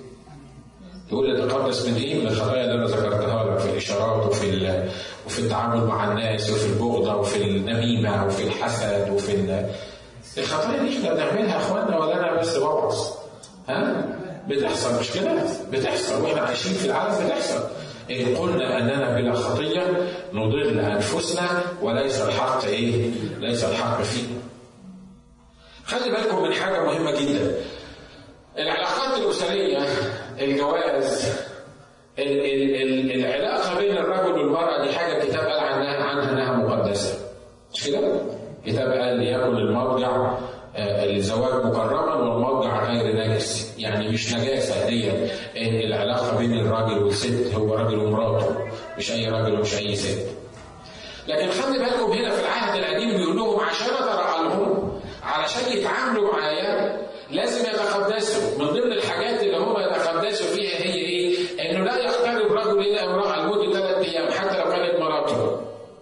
تقول لي تقدس من ايه؟ من الخطايا اللي انا ذكرتها لك في الاشارات وفي وفي التعامل مع الناس وفي البغضه وفي النميمه وفي الحسد وفي ال... الخطايا دي احنا بنعملها يا اخوانا ولا انا بس بوعظ؟ ها؟ بتحصل مش كده؟ بتحصل واحنا عايشين في العالم بتحصل. إن قلنا أننا بلا خطية نضل أنفسنا وليس الحق إيه؟ ليس الحق فينا. خلي بالكم من حاجة مهمة جدا. العلاقات الأسرية الجواز ال ال ال العلاقة بين الرجل والمرأة دي حاجة الكتاب قال عنها عنها إنها مقدسة. مش كده؟ الكتاب قال ليكن المرجع الزواج مكرما والمرجع غير نجس يعني مش نجاسه دي العلاقه بين الراجل والست هو راجل ومراته مش اي راجل ومش اي ست لكن خلي بالكم هنا في العهد القديم بيقول لهم عشان اترعى لهم علشان يتعاملوا معايا لازم يتقدسوا من ضمن الحاجات اللي هم يتقدسوا فيها هي ايه؟ انه لا يقترب رجل الى امراه لمده ثلاث ايام حتى لو كانت مراته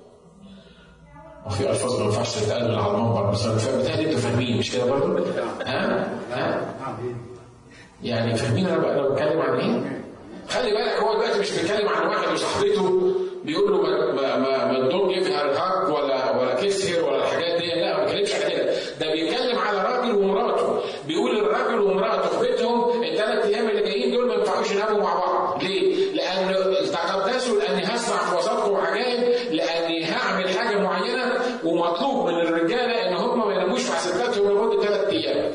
وفي الفاظ ما ينفعش تتقال من على المنبر بس انا فاهم بتهيألي انتوا فاهمين مش كده برضه؟ ها؟ ها؟ يعني فاهمين انا انا بتكلم عن ايه؟ خلي بالك هو دلوقتي مش بيتكلم عن واحد وصاحبته بيقول له ما ما ما, ما تدوم يظهر هاك ولا ولا كسر ولا الحاجات دي لا ما بيتكلمش على كده ده بيتكلم على راجل ومراته بيقول الراجل ومراته في بيتهم الثلاث ايام اللي جايين دول ما ينفعوش يناموا مع بعض ليه؟ لان تقدسوا لاني هصنع في وسطكم عجائب لاني هعمل حاجه معينه ومطلوب من الرجاله ان هم ما يناموش في حساباتهم لمده ثلاث ايام.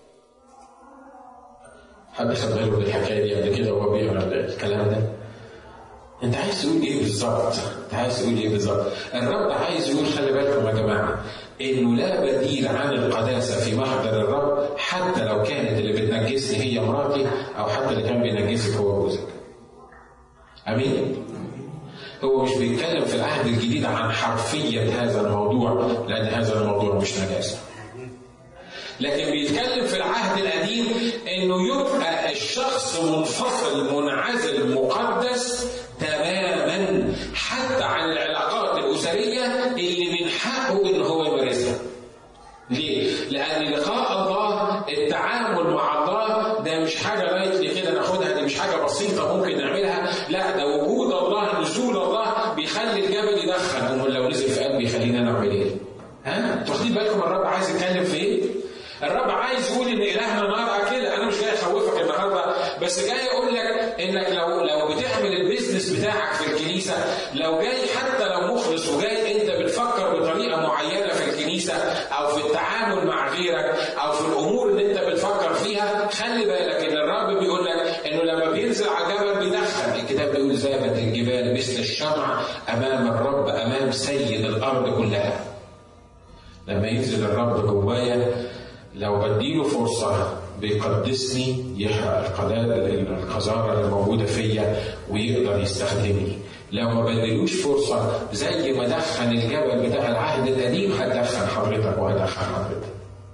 حد خد باله من الحكايه دي قبل كده وهو بيقرا الكلام ده؟ انت عايز تقول ايه بالظبط؟ انت عايز تقول ايه بالظبط؟ الرب عايز يقول خلي بالكم يا جماعه انه لا بديل عن القداسه في محضر الرب حتى لو كانت اللي بتنجسني هي مراتي او حتى اللي كان بينجسك هو جوزك. امين؟ هو مش بيتكلم في العهد الجديد عن حرفيه هذا الموضوع لان هذا الموضوع مش نجاسه. لكن بيتكلم في العهد القديم انه يبقى الشخص منفصل منعزل مقدس تماما حتى عن العلاقات الاسريه اللي من حقه ان هو يمارسها. ليه؟ لان لقاء الله التعامل مع الله ده مش حاجه لايتلي كده ناخدها دي مش حاجه بسيطه ممكن نعملها، لا ده وجود الله نزول الله بيخلي الجبل يدخن، امال لو نزل في قلبي يخلينا نعمل ايه؟ ها؟ انتوا واخدين بالكم الرب عايز يتكلم في ايه؟ الرب عايز يقول ان الهنا نار كده انا مش جاي اخوفك النهارده بس جاي اقول لك انك لو لو بتعمل البيزنس بتاعك في الكنيسه لو جاي حتى لو مخلص وجاي انت بتفكر بطريقه معينه في الكنيسه او في التعامل مع غيرك او في الامور اللي انت بتفكر فيها خلي بالك ان الرب بيقول لك انه لما بينزل على الجبل بيدخن الكتاب بيقول ذابت الجبال مثل الشمع امام الرب امام سيد الارض كلها لما ينزل الرب جوايا لو بديله فرصة بيقدسني يحرق القذارة اللي موجودة فيا ويقدر يستخدمني لو ما بدلوش فرصة زي ما دخن الجبل بتاع العهد القديم هتدخن حضرتك وهدخن حضرتك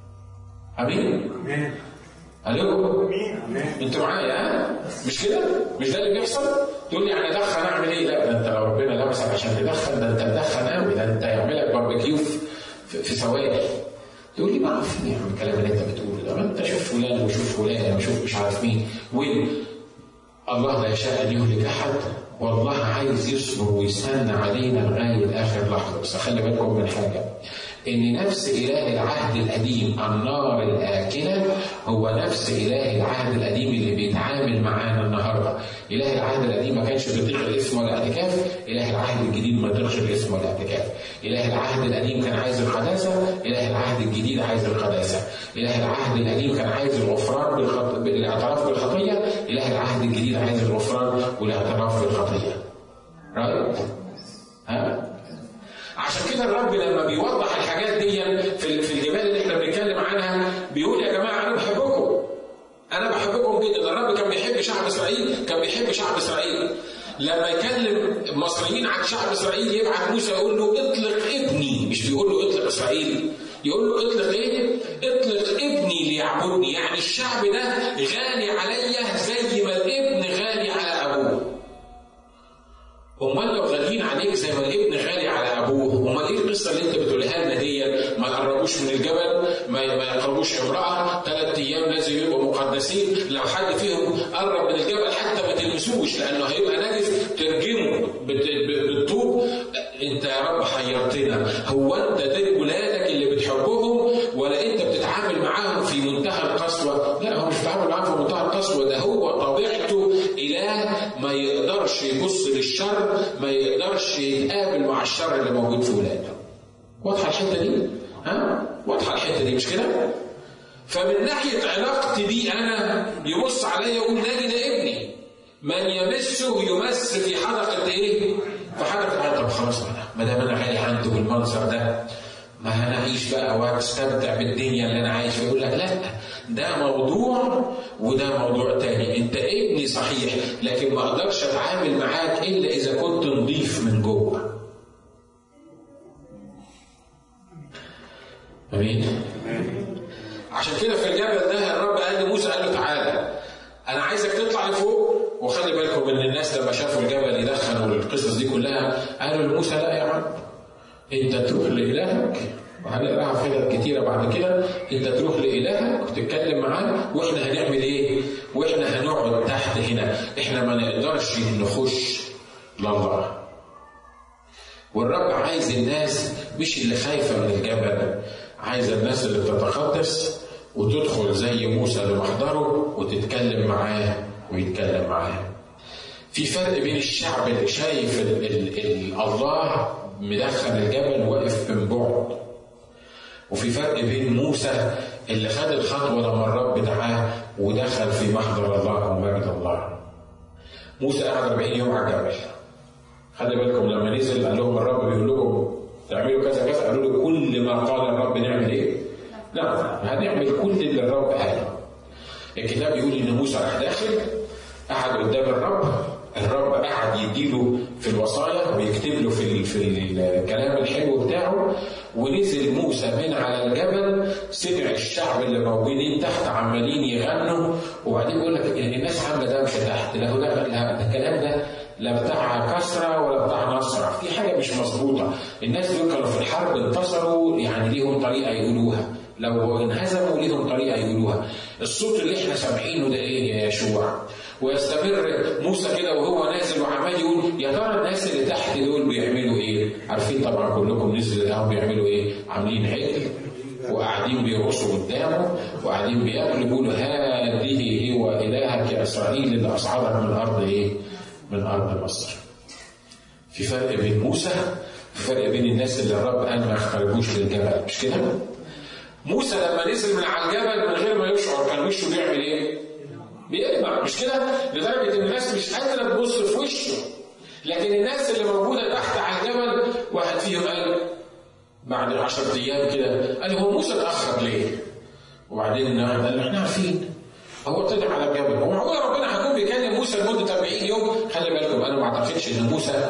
أمين؟ امين ألو؟ امين انتوا معايا ها؟ مش كده؟ مش ده اللي بيحصل؟ تقول لي انا ادخن اعمل ايه؟ لا ده انت لو ربنا لمسك عشان تدخن ده انت تدخن قوي ده انت يعمل لك باربيكيو في, في ثواني تقول لي ما عارفين يا عم الكلام اللي انت بتقوله ده ما انت شوف فلان وشوف فلان وشوف مش عارف مين وين الله لا يشاء ان يهلك احد والله عايز يصبر ويستنى علينا لغايه اخر لحظه بس خلي بالكم من حاجه ان نفس اله العهد القديم النار الاكله هو نفس اله العهد القديم اللي بيتعامل معانا النهارده اله العهد القديم ما كانش بيطيق الاسم ولا الاعتكاف اله العهد الجديد ما يطيقش الاسم ولا الاعتكاف اله العهد القديم كان عايز القداسه اله العهد الجديد عايز القداسه اله العهد القديم كان عايز الغفران بالخط... بالاعتراف بالخطيه اله العهد الجديد عايز الغفران والاعتراف بالخطيه رايت ها عشان كده الرب لما بيوضح الحاجات دي في في الجبال اللي احنا بنتكلم عنها بيقول يا جماعه انا بحبكم انا بحبكم جدا الرب كان بيحب شعب اسرائيل كان بيحب شعب اسرائيل لما يكلم المصريين عن شعب اسرائيل يبعت موسى يقول له اطلق ابني مش بيقول له اطلق اسرائيل يقول له اطلق ايه؟ اطلق ابني ليعبدني يعني الشعب ده غالي عليا زي ما الابن غالي على ابوه امال لو غاليين عليك زي ما الابن غالي على ابوه امال ايه القصه اللي انت بتقولها لنا دي ما يقربوش من الجبل ما ما يقربوش امراه ثلاث ايام لازم يبقوا مقدسين لو حد فيهم قرب من الجبل حتى ما تلمسوش لانه هيبقى نجس ترجمه بالطوب انت يا رب حيرتنا هو انت ده ولادك اللي بتحبهم ولا انت بتتعامل معاهم في منتهى القسوه لا هو مش بيتعامل معاهم في منتهى القسوه ده هو طبيعته اله ما يقدرش يبص للشر ما يقدرش يتقابل مع الشر اللي موجود في ولاده واضحه الحته دي ها واضحه الحته دي مش كده فمن ناحيه علاقتي بيه انا يبص عليا يقول نادي ده ابني من يمسه يمس في حلقه ايه في حلقه آه طب خلاص ما دام انا غالي عنده بالمنظر ده ما هنعيش بقى واستمتع بالدنيا اللي انا عايش فيها يقول لك لا ده موضوع وده موضوع تاني انت ابني صحيح لكن ما اقدرش اتعامل معاك الا اذا كنت نضيف من جوه امين عشان كده في الجبل ده الرب قال لموسى قال له تعالى انا عايزك تطلع لفوق وخلي بالكم ان الناس لما شافوا الجبل يدخنوا القصص دي كلها قالوا لموسى لا يا عم انت تروح لالهك وهنقراها في حتت كتيره بعد كده انت تروح لالهك وتتكلم معاه واحنا هنعمل ايه؟ واحنا هنقعد تحت هنا احنا ما نقدرش نخش لله والرب عايز الناس مش اللي خايفه من الجبل عايز الناس اللي بتتقدس وتدخل زي موسى لمحضره وتتكلم معاه ويتكلم معاه في فرق بين الشعب اللي شايف ال ال ال الله مدخل الجبل واقف من بعد وفي فرق بين موسى اللي خد الخطوه لما الرب دعاه ودخل في محضر الله ومجد الله موسى قعد 40 يوم على الجبل خلي بالكم لما نزل قال لهم الرب بيقول لكم تعملوا كذا كذا قالوا له كل ما قال الرب نعمل ايه؟ لا هنعمل كل اللي الرب قاله الكتاب بيقول ان موسى راح داخل قعد قدام الرب الرب قعد يديله في الوصايا ويكتب له في في الكلام الحلو بتاعه ونزل موسى من على الجبل سمع الشعب اللي موجودين تحت عمالين يغنوا وبعدين بيقول لك الناس عامله دوشه تحت لا لا لا الكلام ده لا بتاع كسرة ولا بتاع نصرة في حاجة مش مظبوطة الناس دول كانوا في الحرب انتصروا يعني ليهم طريقة يقولوها لو انهزموا ليهم طريقة يقولوها الصوت اللي احنا سامعينه ده ايه يا يشوع ويستمر موسى كده وهو نازل وعمال يقول يا ترى الناس اللي تحت دول بيعملوا ايه؟ عارفين طبعا كلكم نزل لهم بيعملوا ايه؟ عاملين عجل وقاعدين بيرقصوا قدامه وقاعدين بياكلوا بيقولوا هذه هو الهك يا اسرائيل اللي اصعدك من الارض ايه؟ من ارض مصر. في فرق بين موسى في فرق بين الناس اللي الرب قال ما يخترقوش للجبل مش كده؟ موسى لما نزل من على الجبل من غير ما يشعر كان وشه بيعمل ايه؟ بيقلع مش كده؟ لدرجه ان الناس مش قادره تبص في وشه. لكن الناس اللي موجوده تحت على الجبل واحد فيهم قال بعد 10 ايام كده قال هو موسى اتاخر ليه؟ وبعدين قال احنا عارفين هو طلع على الجبل هو معقول ربنا هيكون بيكلم موسى لمده 40 يوم خلي بالكم انا ما اعتقدش ان موسى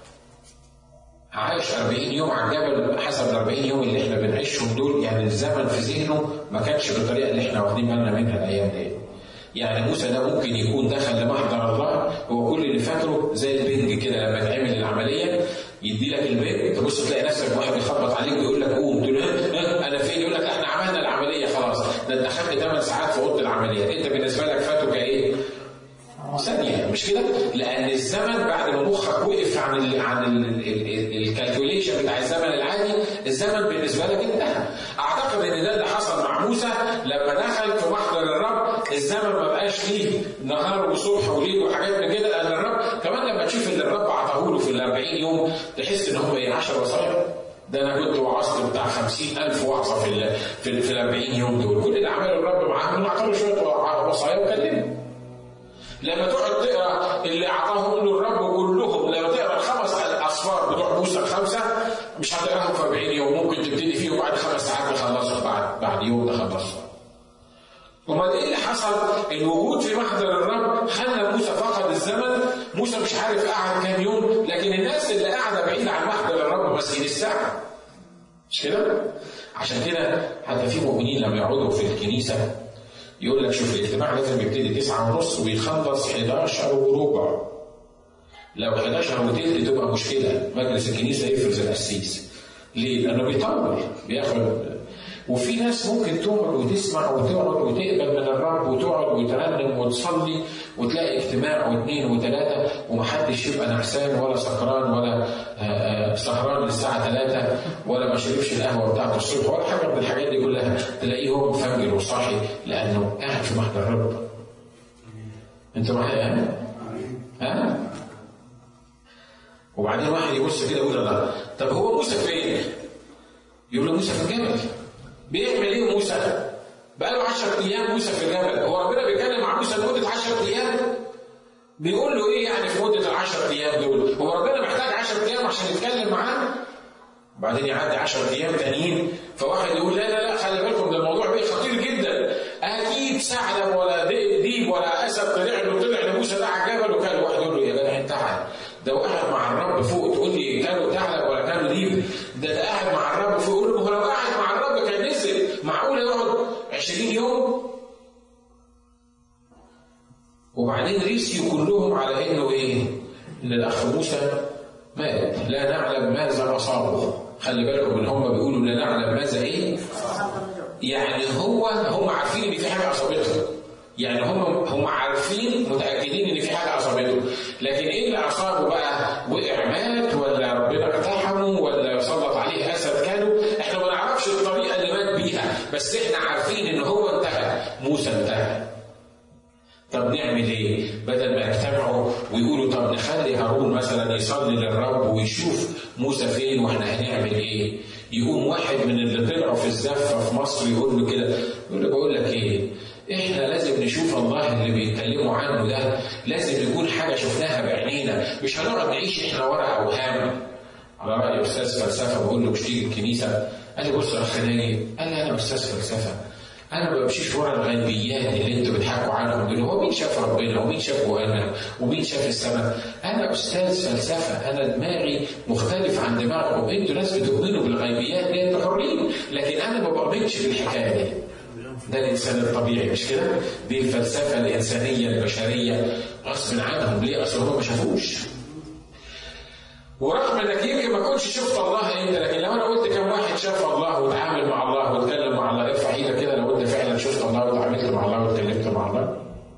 عاش 40 يوم على الجبل حسب ال 40 يوم اللي احنا بنعيشهم دول يعني الزمن في ذهنه ما كانش بالطريقه اللي احنا واخدين بالنا منها الايام دي. يعني موسى ده ممكن يكون دخل لمحضر الله هو كل اللي فاكره زي البنج كده لما تعمل العمليه يدي لك البنج تبص تلاقي نفسك واحد بيخبط عليك ويقول لك قوم تقول له انا فين يقول لك احنا عملنا العمليه خلاص ده انت اخدت 8 ساعات في اوضه العمليات انت بالنسبه لك فاتوا كايه؟ ثانية مش كده؟ لأن الزمن بعد ما مخك وقف عن ال عن الكالكوليشن بتاع الزمن العادي، الزمن بالنسبة لك انتهى. أعتقد إن ده اللي حصل مع موسى لما دخل في محضر الرب، الزمن ما بقاش فيه نهار وصبح وليل وحاجات من كده، لأن الرب كمان لما تشوف اللي الرب عطاه له في ال 40 يوم تحس إن هم إيه 10 وصايا. ده انا كنت وعظت بتاع 50000 وعظه في ال في ال في ال 40 يوم دول، كل اللي عمله الرب معاهم انه اعطاه شويه وصايا وكلمه. لما تقعد تقرا اللي اعطاهم له الرب كلهم لما تقرا الخمس اصفار بتوع موسى الخمسه مش هتقراهم في 40 يوم ممكن تبتدي فيهم بعد خمس ساعات تخلصهم بعد بعد يوم تخلصهم. امال ايه اللي حصل؟ الوجود في محضر الرب خلى موسى فقد الزمن، موسى مش عارف قعد كام يوم، لكن الناس اللي قاعده بعيد عن محضر الرب ماسكين الساعه. مش كده؟ عشان كده حتى في مؤمنين لما يقعدوا في الكنيسه يقول لك شوف الاجتماع لازم يبتدي 9 ونص ويخلص 11 وربع. لو 11 وتلت تبقى مشكله، مجلس الكنيسه يفرز القسيس. ليه؟ لانه بيطول بياخد وفي ناس ممكن تقعد وتسمع وتقعد وتقبل من الرب وتقعد وترنم وتصلي وتلاقي اجتماع واثنين وثلاثه ومحدش يبقى نعسان ولا سكران ولا سهران للساعه 3 ولا ما شربش القهوه بتاعته الصبح ولا حاجه من الحاجات دي كلها تلاقيه هو مفجر وصاحي لانه قاعد في محضر الرب. انت معايا ها؟ وبعدين واحد يبص كده يقول الله طب هو موسى فين؟ يقول له موسى في الجبل بيعمل ايه موسى؟ بقاله 10 ايام موسى في الجبل، هو ربنا بيتكلم مع موسى لمده 10 ايام؟ بيقول له ايه يعني في مده ال 10 ايام دول؟ هو ربنا محتاج 10 ايام عشان يتكلم معاه؟ وبعدين يعدي 10 ايام تانيين فواحد يقول لا لا لا خلي بالكم ده الموضوع بيه خطير جدا اكيد ثعلب ولا ديب ولا اسد طلع له طلع لموسى ده على الجبل وكان واحد يقول له يا جدع انت تعال ده قاعد مع الرب فوق تقول لي كانوا ثعلب ولا كانوا ديب ده ده قاعد مع الرب فوق يقول له لو قاعد مع الرب كان نزل معقول يقعد 20 يوم وبعدين ريسيوا كلهم على انه ايه؟ ان الاخ موسى مات لا نعلم ماذا اصابه خلي بالكم ان هم بيقولوا لا نعلم ماذا ايه؟ يعني هو هم عارفين ان في حاجه اصابته يعني هم هم عارفين متاكدين ان في حاجه اصابته لكن ايه اللي اصابه بقى؟ وقع مات ولا ربنا اقتحمه ولا سلط عليه اسد كانوا احنا ما نعرفش الطريقه اللي مات بيها بس احنا عارفين ان هو انتهى موسى انتهى طب نعمل ايه بدل ما يجتمعوا ويقولوا طب نخلي هارون مثلا يصلي للرب ويشوف موسى فين واحنا هنعمل ايه يقوم واحد من اللي طلعوا في الزفه في مصر يقول له كده يقول له بقول لك ايه احنا لازم نشوف الله اللي بيتكلموا عنه ده لازم يكون حاجه شفناها بعينينا مش هنقعد نعيش احنا ورا اوهام على راي استاذ فلسفه بقول له مش تيجي الكنيسه قال لي بص يا اخ ناجي قال لي انا استاذ فلسفه انا ما بمشيش ورا الغيبيات اللي انتوا بتحكوا عنهم دول هو مين شاف ربنا ومين شاف جهنم ومين شاف السماء انا استاذ فلسفه انا دماغي مختلف عن دماغكم انتوا ناس بتؤمنوا بالغيبيات دي انتوا حرين لكن انا ما بؤمنش بالحكايه دي ده الانسان الطبيعي مش كده؟ دي الفلسفه الانسانيه البشريه غصب عنهم ليه؟ اصل هم ما شافوش. ورغم انك يمكن ما كنتش شفت الله انت لكن لو انا قلت كم واحد شاف الله وتعامل مع الله واتكلم مع الله ارفع ايدك كده لو انت فعلا شفت الله وتعاملت مع الله واتكلمت مع الله.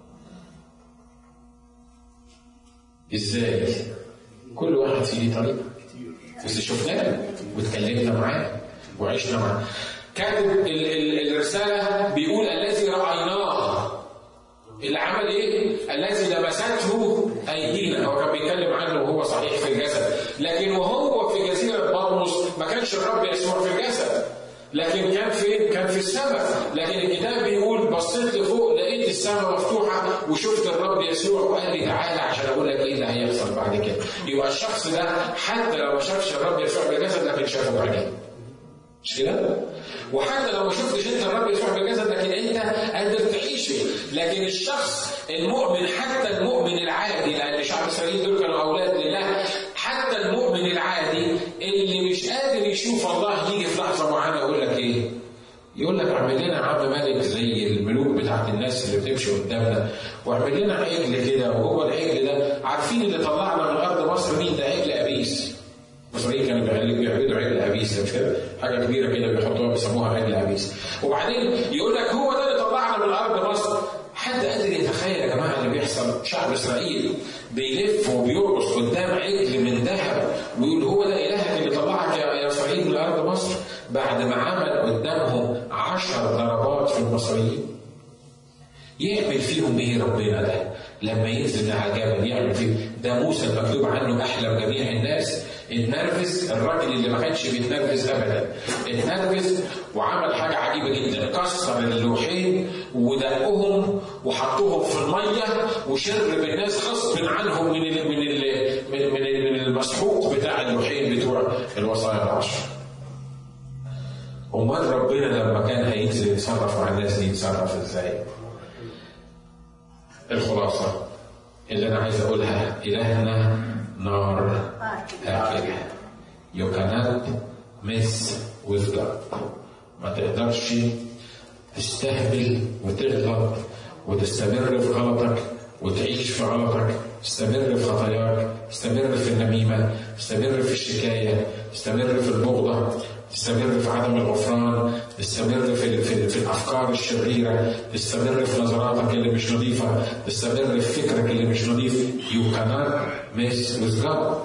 ازاي؟ كل واحد فيه طريقه. بس شفناه واتكلمنا معاه وعشنا معاه. كاتب ال- ال- الرسالة بيقول الذي رأيناه اللي عمل ايه؟ الذي لمسته ايدينا هو كان بيتكلم عنه وهو صحيح في الجسد لكن وهو في جزيرة برموس ما كانش الرب يسوع في الجسد لكن كان فين؟ كان في السماء لكن الكتاب بيقول بصيت لفوق لقيت السماء مفتوحة وشفت الرب يسوع وقال لي تعالى عشان اقول لك ايه اللي هيحصل بعد كده يبقى الشخص ده حتى لو ما شافش الرب يسوع بالجسد لكن شافه بعدين مش كده؟ وحتى لو ما شفتش انت الرب يسوع بالجسد لكن انت قادر تعيشه لكن الشخص المؤمن حتى المؤمن العادي لان شعب اسرائيل دول كانوا اولاد لله حتى المؤمن العادي اللي مش قادر يشوف الله يجي في لحظه معينه يقول لك ايه؟ يقول لك اعمل لنا عم ملك زي الملوك بتاعت الناس اللي بتمشي قدامنا واعمل لنا عجل كده وهو العجل ده عارفين اللي طلعنا من ارض مصر مين ده عجل ابيس المصريين كانوا بيعملوا بيعبدوا عجل ابيس مش كده؟ حاجه كبيره كده بيحطوها بيسموها عجل ابيس وبعدين يقول لك هو ده اللي طلعنا من ارض مصر حد قادر يتخيل يا جماعه اللي بيحصل شعب اسرائيل بيلف وبيرقص قدام عجل من ذهب ويقول هو ده الهك اللي طلعك يا يا اسرائيل من ارض مصر بعد ما عمل قدامهم عشر ضربات في المصريين يعمل فيهم ايه ربنا ده؟ لما ينزل على الجبل يعمل فيهم ده موسى المكتوب عنه احلم جميع الناس اتنرفز الراجل اللي ما كانش بيتنرفز ابدا اتنرفز وعمل حاجه عجيبه جدا كسر اللوحين ودقهم وحطهم في الميه وشرب الناس غصب عنهم من ال من ال من, من, ال- من المسحوق بتاع اللوحين بتوع الوصايا العشر امال ربنا لما كان هينزل يتصرف مع الناس دي يتصرف ازاي؟ الخلاصة اللي أنا عايز أقولها إلهنا نار آكلة You cannot mess with God ما تقدرش تستهبل وتغلط وتستمر في غلطك وتعيش في غلطك تستمر في خطاياك تستمر في النميمة تستمر في الشكاية تستمر في البغضة تستمر في عدم الغفران تستمر في, في, في الأفكار الشريرة تستمر في نظراتك اللي مش نظيفة تستمر في فكرك اللي مش نظيف You cannot mess with God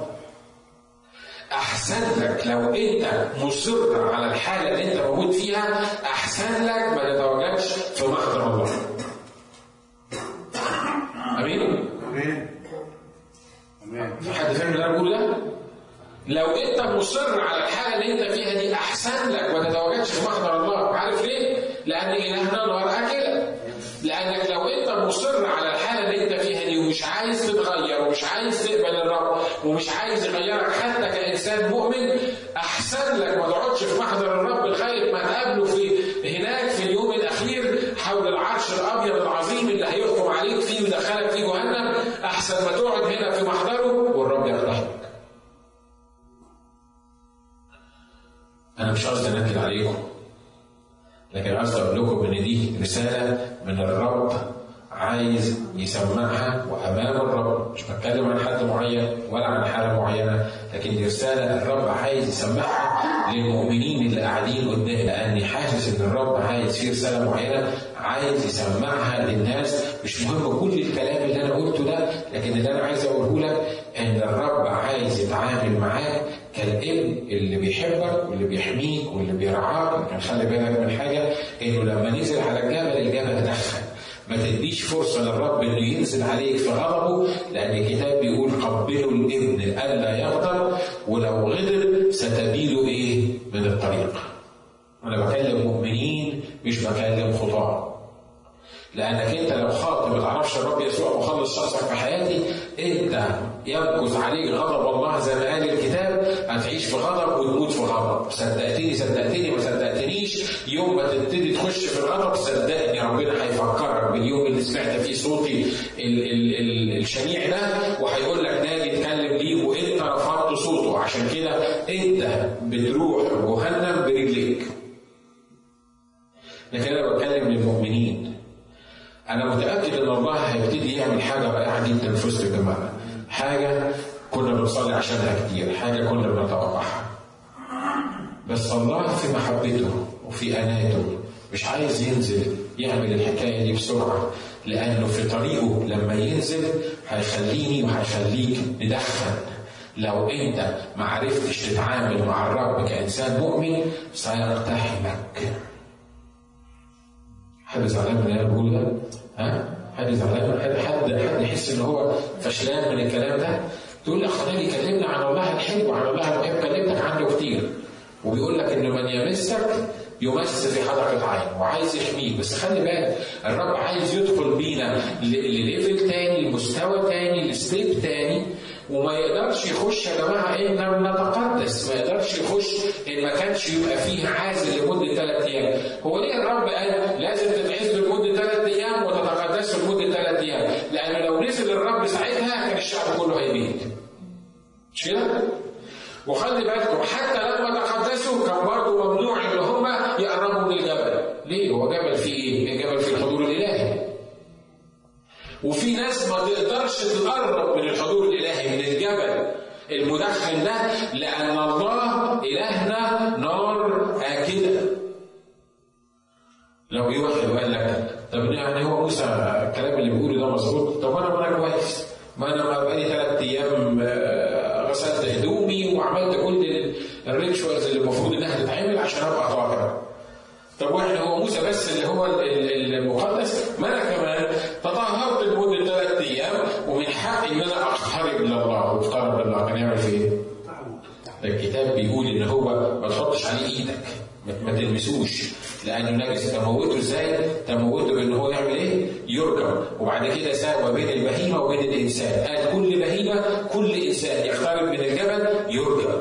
أحسن لك لو أنت مصر على الحالة اللي أنت موجود فيها أحسن لك ما تتواجدش في محضر الله أمين؟ امين امين في حد فاهم اللي انا بقوله ده؟ لو انت مصر على الحاله اللي انت فيها دي احسن لك ما تتواجدش في محضر الله، عارف ليه؟ لان الهنا نار اكله. لانك لو انت مصر على الحاله اللي انت فيها دي ومش عايز تتغير ومش عايز تقبل الرب ومش عايز يغيرك حتى كانسان مؤمن احسن لك ما تقعدش في محضر الرب لغايه ما تقابله في هناك في اليوم الاخير حول العرش الابيض العظيم اللي هيحكم عليك فيه ويدخلك في جهنم احسن ما تقعد هنا في محضره والرب يفرحك. انا مش قصدي انكد عليكم لكن قصدي اقول لكم ان دي رساله من الرب عايز يسمعها وامام الرب مش بتكلم عن حد معين ولا عن حاله معينه لكن دي رساله الرب عايز يسمعها للمؤمنين اللي قاعدين قدامي لاني حاسس ان الرب عايز في رساله معينه عايز يسمعها للناس مش مهم كل الكلام اللي انا قلته ده لكن اللي انا عايز اقوله لك ان الرب عايز يتعامل معاك كالابن اللي بيحبك واللي بيحميك واللي بيرعاك لكن خلي بالك من حاجه انه لما نزل على الجبل الجبل دخن ما تديش فرصة للرب إنه ينزل عليك في غضبه لأن الكتاب بيقول قبلوا الابن ألا يغضب ولو غضب ستبيد إيه من الطريق أنا بكلم مؤمنين مش بكلم خطاة لانك انت لو خاطب ما تعرفش الرب يسوع مخلص شخصك في حياتي انت يمكث عليك غضب الله زي ما قال الكتاب هتعيش في غضب وتموت في غضب صدقتني صدقتني ما صدقتنيش يوم ما تبتدي تخش في الغضب صدقني ربنا هيفكرك باليوم اللي سمعت فيه صوتي ال ال ال الشنيع ده وهيقول لك ناجي اتكلم ليه وانت رفضت صوته عشان كده انت بتروح جهنم برجليك لكن انا بتكلم للمؤمنين انا متاكد ان الله هيبتدي يعمل حاجه رائعه جدا في وسط الجماعه حاجه كنا بنصلي عشانها كتير حاجه كنا بنتوقعها بس الله في محبته وفي اناته مش عايز ينزل يعمل الحكايه دي بسرعه لانه في طريقه لما ينزل هيخليني وهيخليك ندخن لو انت ما عرفتش تتعامل مع الرب كانسان مؤمن سيقتحمك حد زعلان من اللي انا بقوله ده؟ ها؟ حد زعلان حد حد حد يحس ان هو فشلان من الكلام ده؟ تقول لي اخ ناجي كلمنا عن الله الحلو وعن الله المحب كلمتك عنه كتير وبيقول لك ان من يمسك يمس في حدقة عين وعايز يحميك بس خلي بالك الرب عايز يدخل بينا لليفل تاني لمستوى تاني لستيب تاني وما يقدرش يخش يا جماعه ان لم نتقدس ما يقدرش يخش ان ما كانش يبقى فيه عازل لمده ثلاث ايام هو ليه الرب قال لازم تتعزلوا لمده ثلاث ايام وتتقدسوا لمده ثلاث ايام لان لو نزل الرب ساعتها كان الشعب كله هيميت مش كده؟ وخلي بالكم حتى لما تقدسوا كان برضه ممنوع ان هم يقربوا من الجبل ليه؟ هو جبل فيه ايه؟ الجبل فيه الحضور الالهي وفي ناس ما تقدرش تقرب من الحضور الالهي من الجبل المدخن ده لان الله الهنا نار اكده لو جه واحد وقال لك طب يعني هو موسى الكلام اللي بيقوله ده مظبوط طب انا ما انا كويس ما انا بقالي ثلاث ايام غسلت هدومي وعملت كل الريتشوالز اللي المفروض انها تتعمل عشان ابقى طاهر طب واحنا هو موسى بس اللي هو المقدس ما انا كمان تطهرت لمده ثلاث ايام ومن حقي ان انا اقترب لله واقترب لله كان يعمل في ايه؟ الكتاب بيقول ان هو ما تحطش عليه ايدك ما تلمسوش لانه نجس تموته ازاي؟ تموته بان هو يعمل ايه؟ يرجم وبعد كده ساوى بين البهيمه وبين الانسان قال كل بهيمه كل انسان يقترب من الجبل يرجم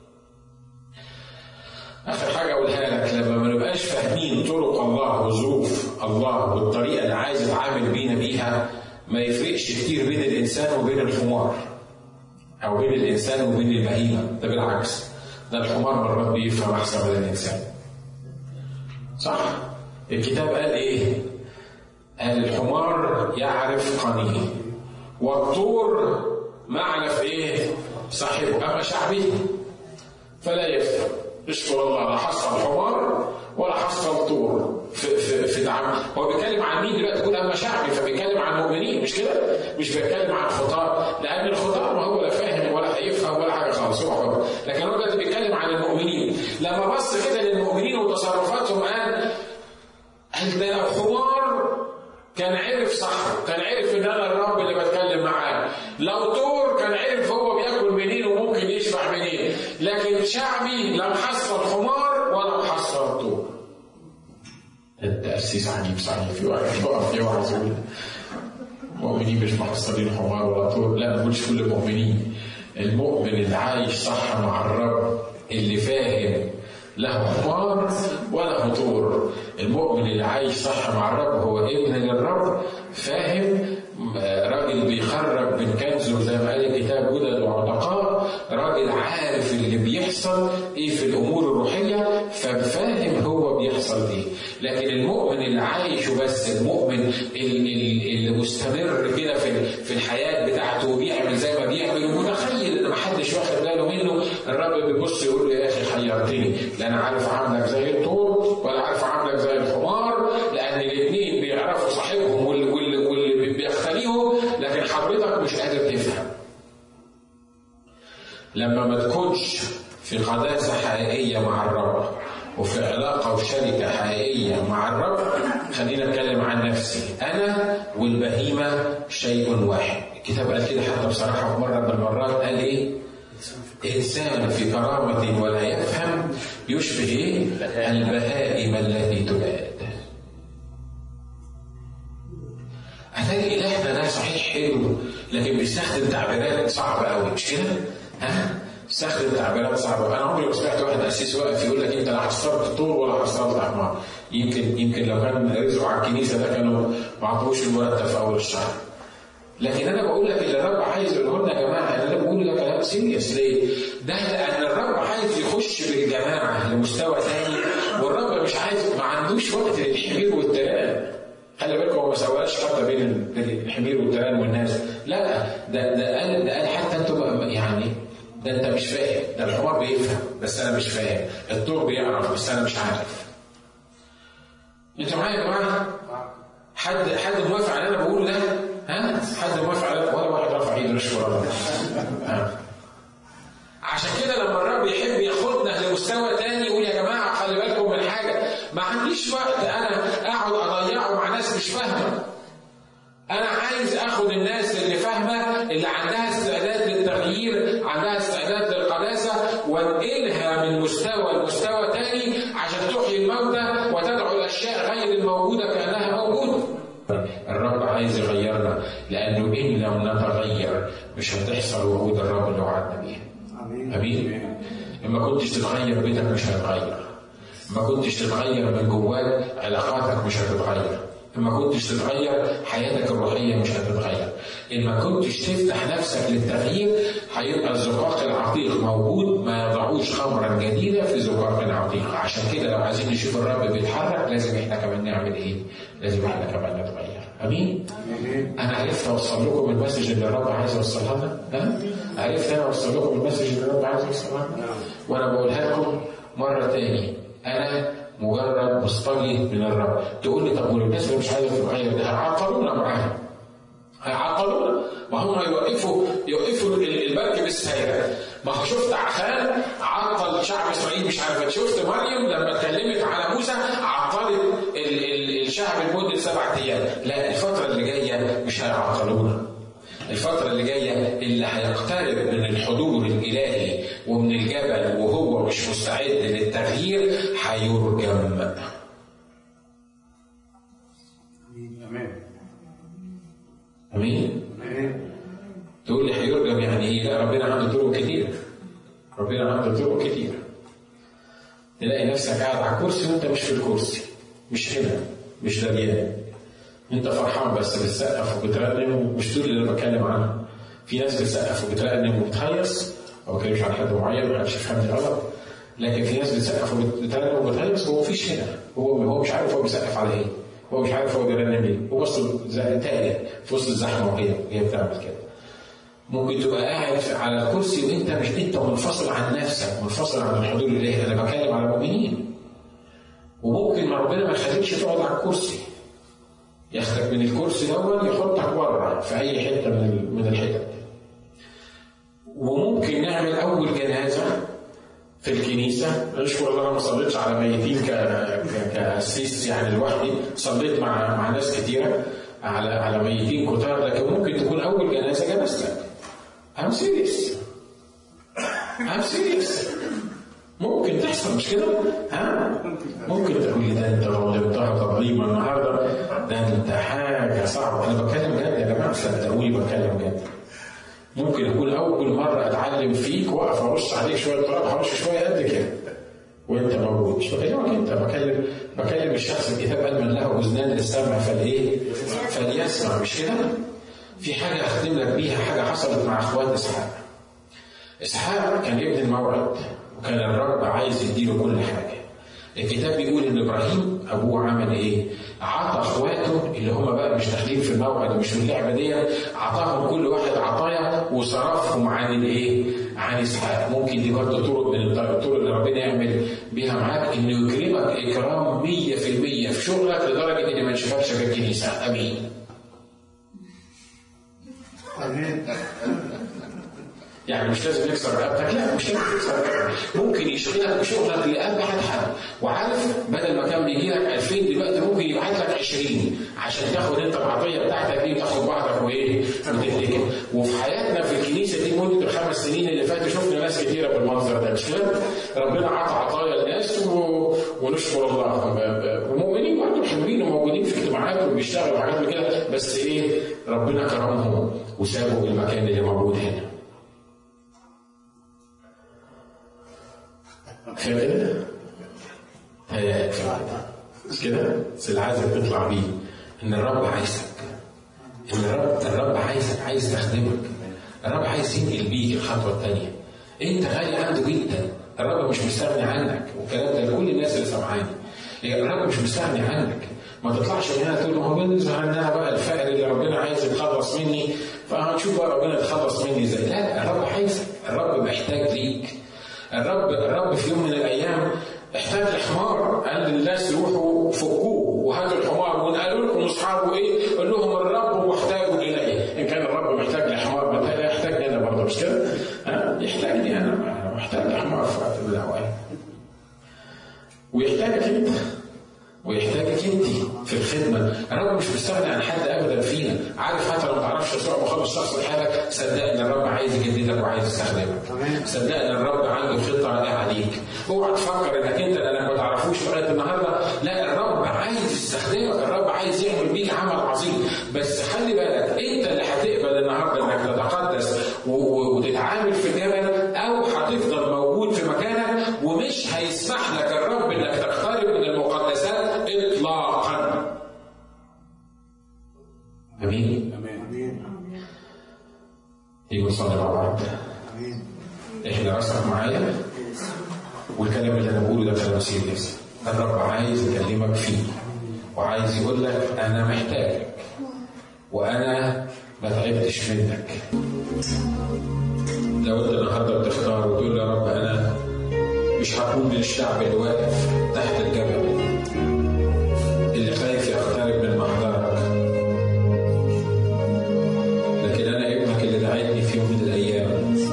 اخر حاجه اقولها لك لما ما نبقاش فاهمين طرق الله وظروف الله والطريقه اللي عايز يتعامل بينا بيها ما يفرقش كتير بين الانسان وبين الحمار او بين الانسان وبين البهيمه ده بالعكس ده الحمار مرات بيفهم احسن من الانسان صح الكتاب قال ايه قال الحمار يعرف قنيه والطور معرف ايه صاحبه اما شعبي فلا يفهم اشكر الله لا حصل حمار ولا حصل طور في في في دعم هو بيتكلم عن مين دلوقتي يقول اما شعبي فبيتكلم عن المؤمنين مش كده؟ مش بيتكلم عن الخطاة لان الخطاة ما هو لا فاهم ولا هيفهم ولا حاجه خالص هو حر لكن هو دلوقتي بيتكلم عن المؤمنين لما بص كده للمؤمنين وتصرفاتهم قال قال ده لو حمار كان عرف صح كان عرف ان انا الرب اللي بتكلم معاه لو طور كان عرف هو بياكل منين وممكن يشبع منين لكن شعبي لم حصل حمار ولا حصل طور التأسيس عجيب صحيح في واحد يقف يوعظ يقول المؤمنين مش محصلين حمار ولا طور لا ما بقولش كل المؤمنين المؤمن اللي عايش صح مع الرب اللي فاهم له حمار ولا طور المؤمن اللي عايش صح مع الرب هو ابن للرب فاهم راجل بيخرج من كنزه زي ما قال الكتاب جدد وعتقاء راجل عارف اللي بيحصل ايه في الامور الروحيه ففاهم هو بيحصل ايه لكن المؤمن اللي عايش وبس المؤمن اللي, اللي مستمر كده في في الحياه بتاعته وبيعمل زي ما بيعمل ومتخيل ان محدش واخد باله منه الرب بيبص يقول له يا اخي حيرتني لا انا عارف عاملك زي الطور ولا عارف عاملك زي الحمار لان الاثنين بيعرفوا صاحبهم واللي, واللي, واللي بيختليهم لكن حضرتك مش قادر تفهم لما ما تكونش في قداسة حقيقية مع الرب وفي علاقة وشركة حقيقية مع الرب خلينا نتكلم عن نفسي أنا والبهيمة شيء واحد الكتاب قال كده حتى بصراحة في مرة من المرات قال إيه إنسان في كرامة ولا يفهم يشبه إيه البهائم التي تباد هتلاقي إلهنا ده صحيح حلو لكن بيستخدم تعبيرات صعبة قوي مش كده؟ ها؟ بيستخدم تعبيرات صعبة أنا عمري ما سمعت واحد أسيس واقف يقول لك أنت لا حصلت طول ولا حصلت أحمر يمكن يمكن لو كان رزقه على الكنيسة ده كانوا ما عطوش المرتب في أول الشهر لكن انا بقول لك اللي الرب عايز يقوله لنا يا جماعه انا بقول لك كلام سيريس ليه؟ ده لان الرب عايز يخش بالجماعه لمستوى ثاني والرب مش عايز ما عندوش وقت للحمير والتران خلي بالكم هو ما سواش حتى بين الحمير والتران والناس لا ده ده قال ده قال حتى انتوا يعني ده انت مش فاهم ده الحمار بيفهم بس انا مش فاهم الطور بيعرف بس انا مش عارف انتوا معايا يا جماعه؟ حد حد موافق على اللي انا بقوله ده؟ ها؟ حد موافق على ولا واحد رفع ايده نشكر الله. عشان كده لما الرب يحب ياخدنا لمستوى تاني يقول يا جماعه خلي بالكم من حاجه ما عنديش وقت انا اقعد اضيعه مع ناس مش فاهمه. انا عايز اخد الناس اللي فاهمه اللي عندها استعداد للتغيير عندها استعداد للقداسه وانقلها من مستوى لمستوى تاني عشان تحيي الموتى وتدعو الاشياء غير الموجوده كانها موجوده. الرب عايز يغيرنا لانه ان لم نتغير مش هتحصل وعود الرب اللي وعدنا بيها. امين. اما كنتش تتغير بيتك مش هيتغير. ما كنتش تتغير من جواك علاقاتك مش هتتغير. ما كنتش تتغير حياتك الروحيه مش هتتغير. ان ما كنتش تفتح نفسك للتغيير هيبقى الزقاق العتيق موجود ما يضعوش خمرا جديده في زقاق عتيق عشان كده لو عايزين نشوف الرب بيتحرك لازم احنا كمان نعمل ايه؟ لازم احنا كمان نتغير. امين؟ انا عرفت اوصل لكم المسج اللي الرب عايز يوصلها لنا؟ ها؟ عرفت انا اوصل لكم المسج اللي الرب عايز يوصلها لنا؟ وانا بقولها لكم مره تاني انا مجرد مصطلي من الرب تقول لي طب والناس اللي مش عايزه تتغير ده هيعطلونا معاها هيعطلونا ما هم يوقفوا يوقفوا المركب السايره ما هو شفت عخان عطل شعب اسرائيل مش عارف شفت مريم لما اتكلمت على موسى عطلت ال ال الشعب لمده سبعة ايام لا الفتره اللي جايه مش هيعطلونا الفترة اللي جاية اللي هيقترب من الحضور الإلهي ومن الجبل وهو مش مستعد للتغيير هيرجم. امين أمين؟ امين تقول لي هيرجم يعني إيه؟ لا ربنا عنده طرق كتير. ربنا عنده طرق كتير. تلاقي نفسك قاعد على الكرسي وأنت مش في الكرسي. مش هنا. مش دريان. انت فرحان بس بتسقف وبترنم ومش دول اللي انا بتكلم عنهم في ناس بتسقف وبترنم وبتهيص ما بتكلمش عن حد معين ما حدش يفهمني غلط لكن في ناس بتسقف وبترنم وبتهيص وهو مفيش هنا هو هو مش عارف هو بيسقف على ايه هو مش عارف هو بيرنم ايه هو وسط تايه في وسط الزحمه وهي هي بتعمل كده ممكن تبقى قاعد على الكرسي وانت مش انت منفصل عن نفسك منفصل عن الحضور الالهي انا بتكلم على المؤمنين وممكن ما ربنا ما يخليكش تقعد على الكرسي ياخدك من الكرسي دون يحطك بره في اي حته من من الحتت وممكن نعمل اول جنازه في الكنيسه نشكر الله انا ما صليتش على ميتين ك ك- كاسيس يعني لوحدي صليت مع مع ناس كتيره على على ميتين كتار لكن ممكن تكون اول جنازه جنازتك I'm serious I'm serious ممكن تحصل مش كده؟ ها؟ ممكن تقول لي ده انت ظلمتها تظليما النهارده ده انت حاجه صعبه انا بتكلم جد يا جماعه صدقوني بتكلم جد. ممكن اكون اول مره اتعلم فيك واقف ارش عليك شويه تراب هرش شويه قد كده. وانت موجود مش بكلمك انت بكلم بكلم الشخص الكتاب قال من له اذنان للسمع فالايه؟ فليسمع مش كده؟ في حاجه اختم لك بيها حاجه حصلت مع اخوات اسحاق. اسحاق كان ابن الموعد وكان الرب عايز يديله كل حاجه. الكتاب بيقول ان ابراهيم ابوه عمل ايه؟ عطى اخواته اللي هم بقى مش داخلين في الموعد ومش في اللعبه دي عطاهم كل واحد عطايا وصرفهم عن الايه؟ عن اسحاق، ممكن دي برضه طرق من الطرق اللي ربنا يعمل بيها معاك انه يكرمك اكرام 100% في شغلك لدرجه ان ما نشوفكش في الكنيسه، امين. امين يعني مش لازم يكسر رقبتك لا مش لازم تكسر رقبتك ممكن يشغلك بشغلك لابعد حد وعارف بدل ما كان بيجي لك 2000 دلوقتي ممكن يبعت لك 20 عشان تاخد انت العطيه بتاعتك دي وتاخد بعضك وايه وتتكل وفي حياتنا في الكنيسه دي مده الخمس سنين اللي فاتوا شفنا ناس كتيره بالمنظر ده مش كده؟ ربنا عطى عطايا لناس و... ونشكر الله ومؤمنين برضه حلوين وموجودين في اجتماعات وبيشتغلوا وحاجات من كده بس ايه ربنا كرمهم وسابوا المكان اللي موجود هنا. فاهم كده؟ هي مش كده؟ بس اللي عايزك تطلع بيه ان الرب عايزك ان الرب الرب عايزك عايز يستخدمك الرب عايز ينقل بيك الخطوه الثانيه انت غالي عنده جدا الرب مش مستغني عنك والكلام ده لكل الناس اللي سامعاني الرب مش مستغني عنك ما تطلعش من هنا تقول ما هو بالنسبه ان انا بقى الفقر اللي ربنا عايز يتخلص مني فهنشوف بقى ربنا يتخلص مني ازاي لا الرب عايزك الرب محتاج ليك الرب الرب في يوم من الايام احتاج لحمار قال للناس روحوا فكوه وهاتوا الحمار ونقالوا لكم اصحابه ايه؟ قال لهم الرب محتاج اليه ان كان الرب محتاج لحمار ما يحتاجني انا برضه مش كده؟ يحتاجني انا محتاج لحمار في وقت من الاوقات ويحتاجك انت ويحتاجك انت في الخدمه الرب مش مستغني عن حد ابدا فينا عارف حتى لو ما تعرفش يسوع مخلص شخص لحالك صدقني الرب عايز يجددك وعايز يستخدمك صدقني الرب عنده خطه رائعه عليك اوعى تفكر انك انت لانك ما تعرفوش لغايه النهارده لا الرب عايز يستخدمك الرب عايز يعمل بيك عمل عظيم بس خلي بالك انت اللي هتقبل النهارده انك تتقدس وتتعامل في الجبل او هتفضل موجود في مكانك ومش هيسمح لك الرب انك تقترب من المقدسات اطلاقا امين امين يجي نصلي مع بعض امين احنا راسك معايا والكلام اللي انا بقوله ده كلام سيريس الرب عايز يكلمك فيه وعايز يقول لك انا محتاجك وانا ما تعبتش منك لو انت النهارده بتختار وتقول يا رب انا مش هكون من الشعب اللي واقف تحت الجبل اللي خايف يقترب من محضرك لكن انا ابنك اللي دعيتني في يوم من الايام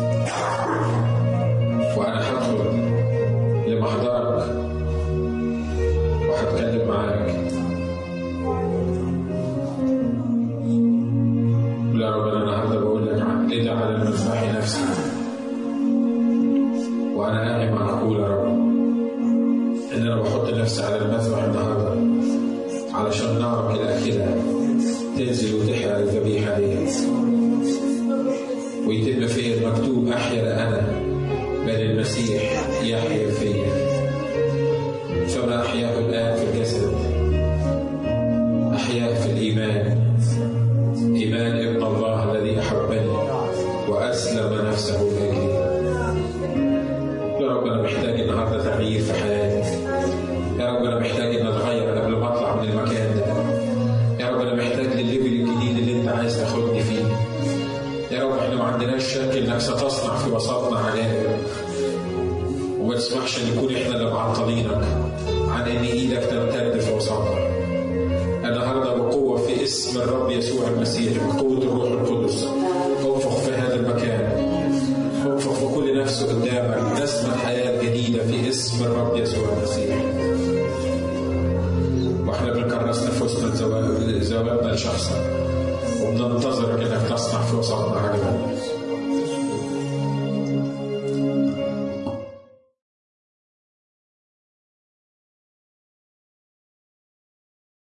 وانا هدخل لمحضرك وهتكلم معاك قول يا رب انا النهارده بقول لك ادع على المذبح نفسي وانا ناعم ان اقول يا رب ان انا بحط نفسي على المذبح النهارده علشان نارك الاخيره تنزل وتحرق الذبيحه دي ويتم فيا المكتوب احيا لا انا بل المسيح يحيا فيا فما احياه الان في الجسد احياه في الايمان ايمان ابن الله الذي احبني واسلم نفسه لاجلي يا رب انا محتاج النهارده تغيير في حياتي يا رب انا محتاج ان اتغير قبل ما اطلع من المكان ده يا رب انا محتاج للليفل الجديد اللي انت عايز تاخدني فيه يا رب احنا ما عندناش شك انك ستصنع في وسطنا عجائب وما تسمحش ان نكون احنا اللي معطلينك عن ان ايدك تمتد في وسطنا النهارده بقوه في اسم الرب يسوع المسيح بقوه الروح القدس انفخ في هذا المكان انفخ في كل نفس قدامك نسمة حياة جديدة في اسم الرب يسوع المسيح واحنا بنكرس نفوسنا لزواجنا لشخصك وبننتظرك انك تصنع في وسطنا عجبا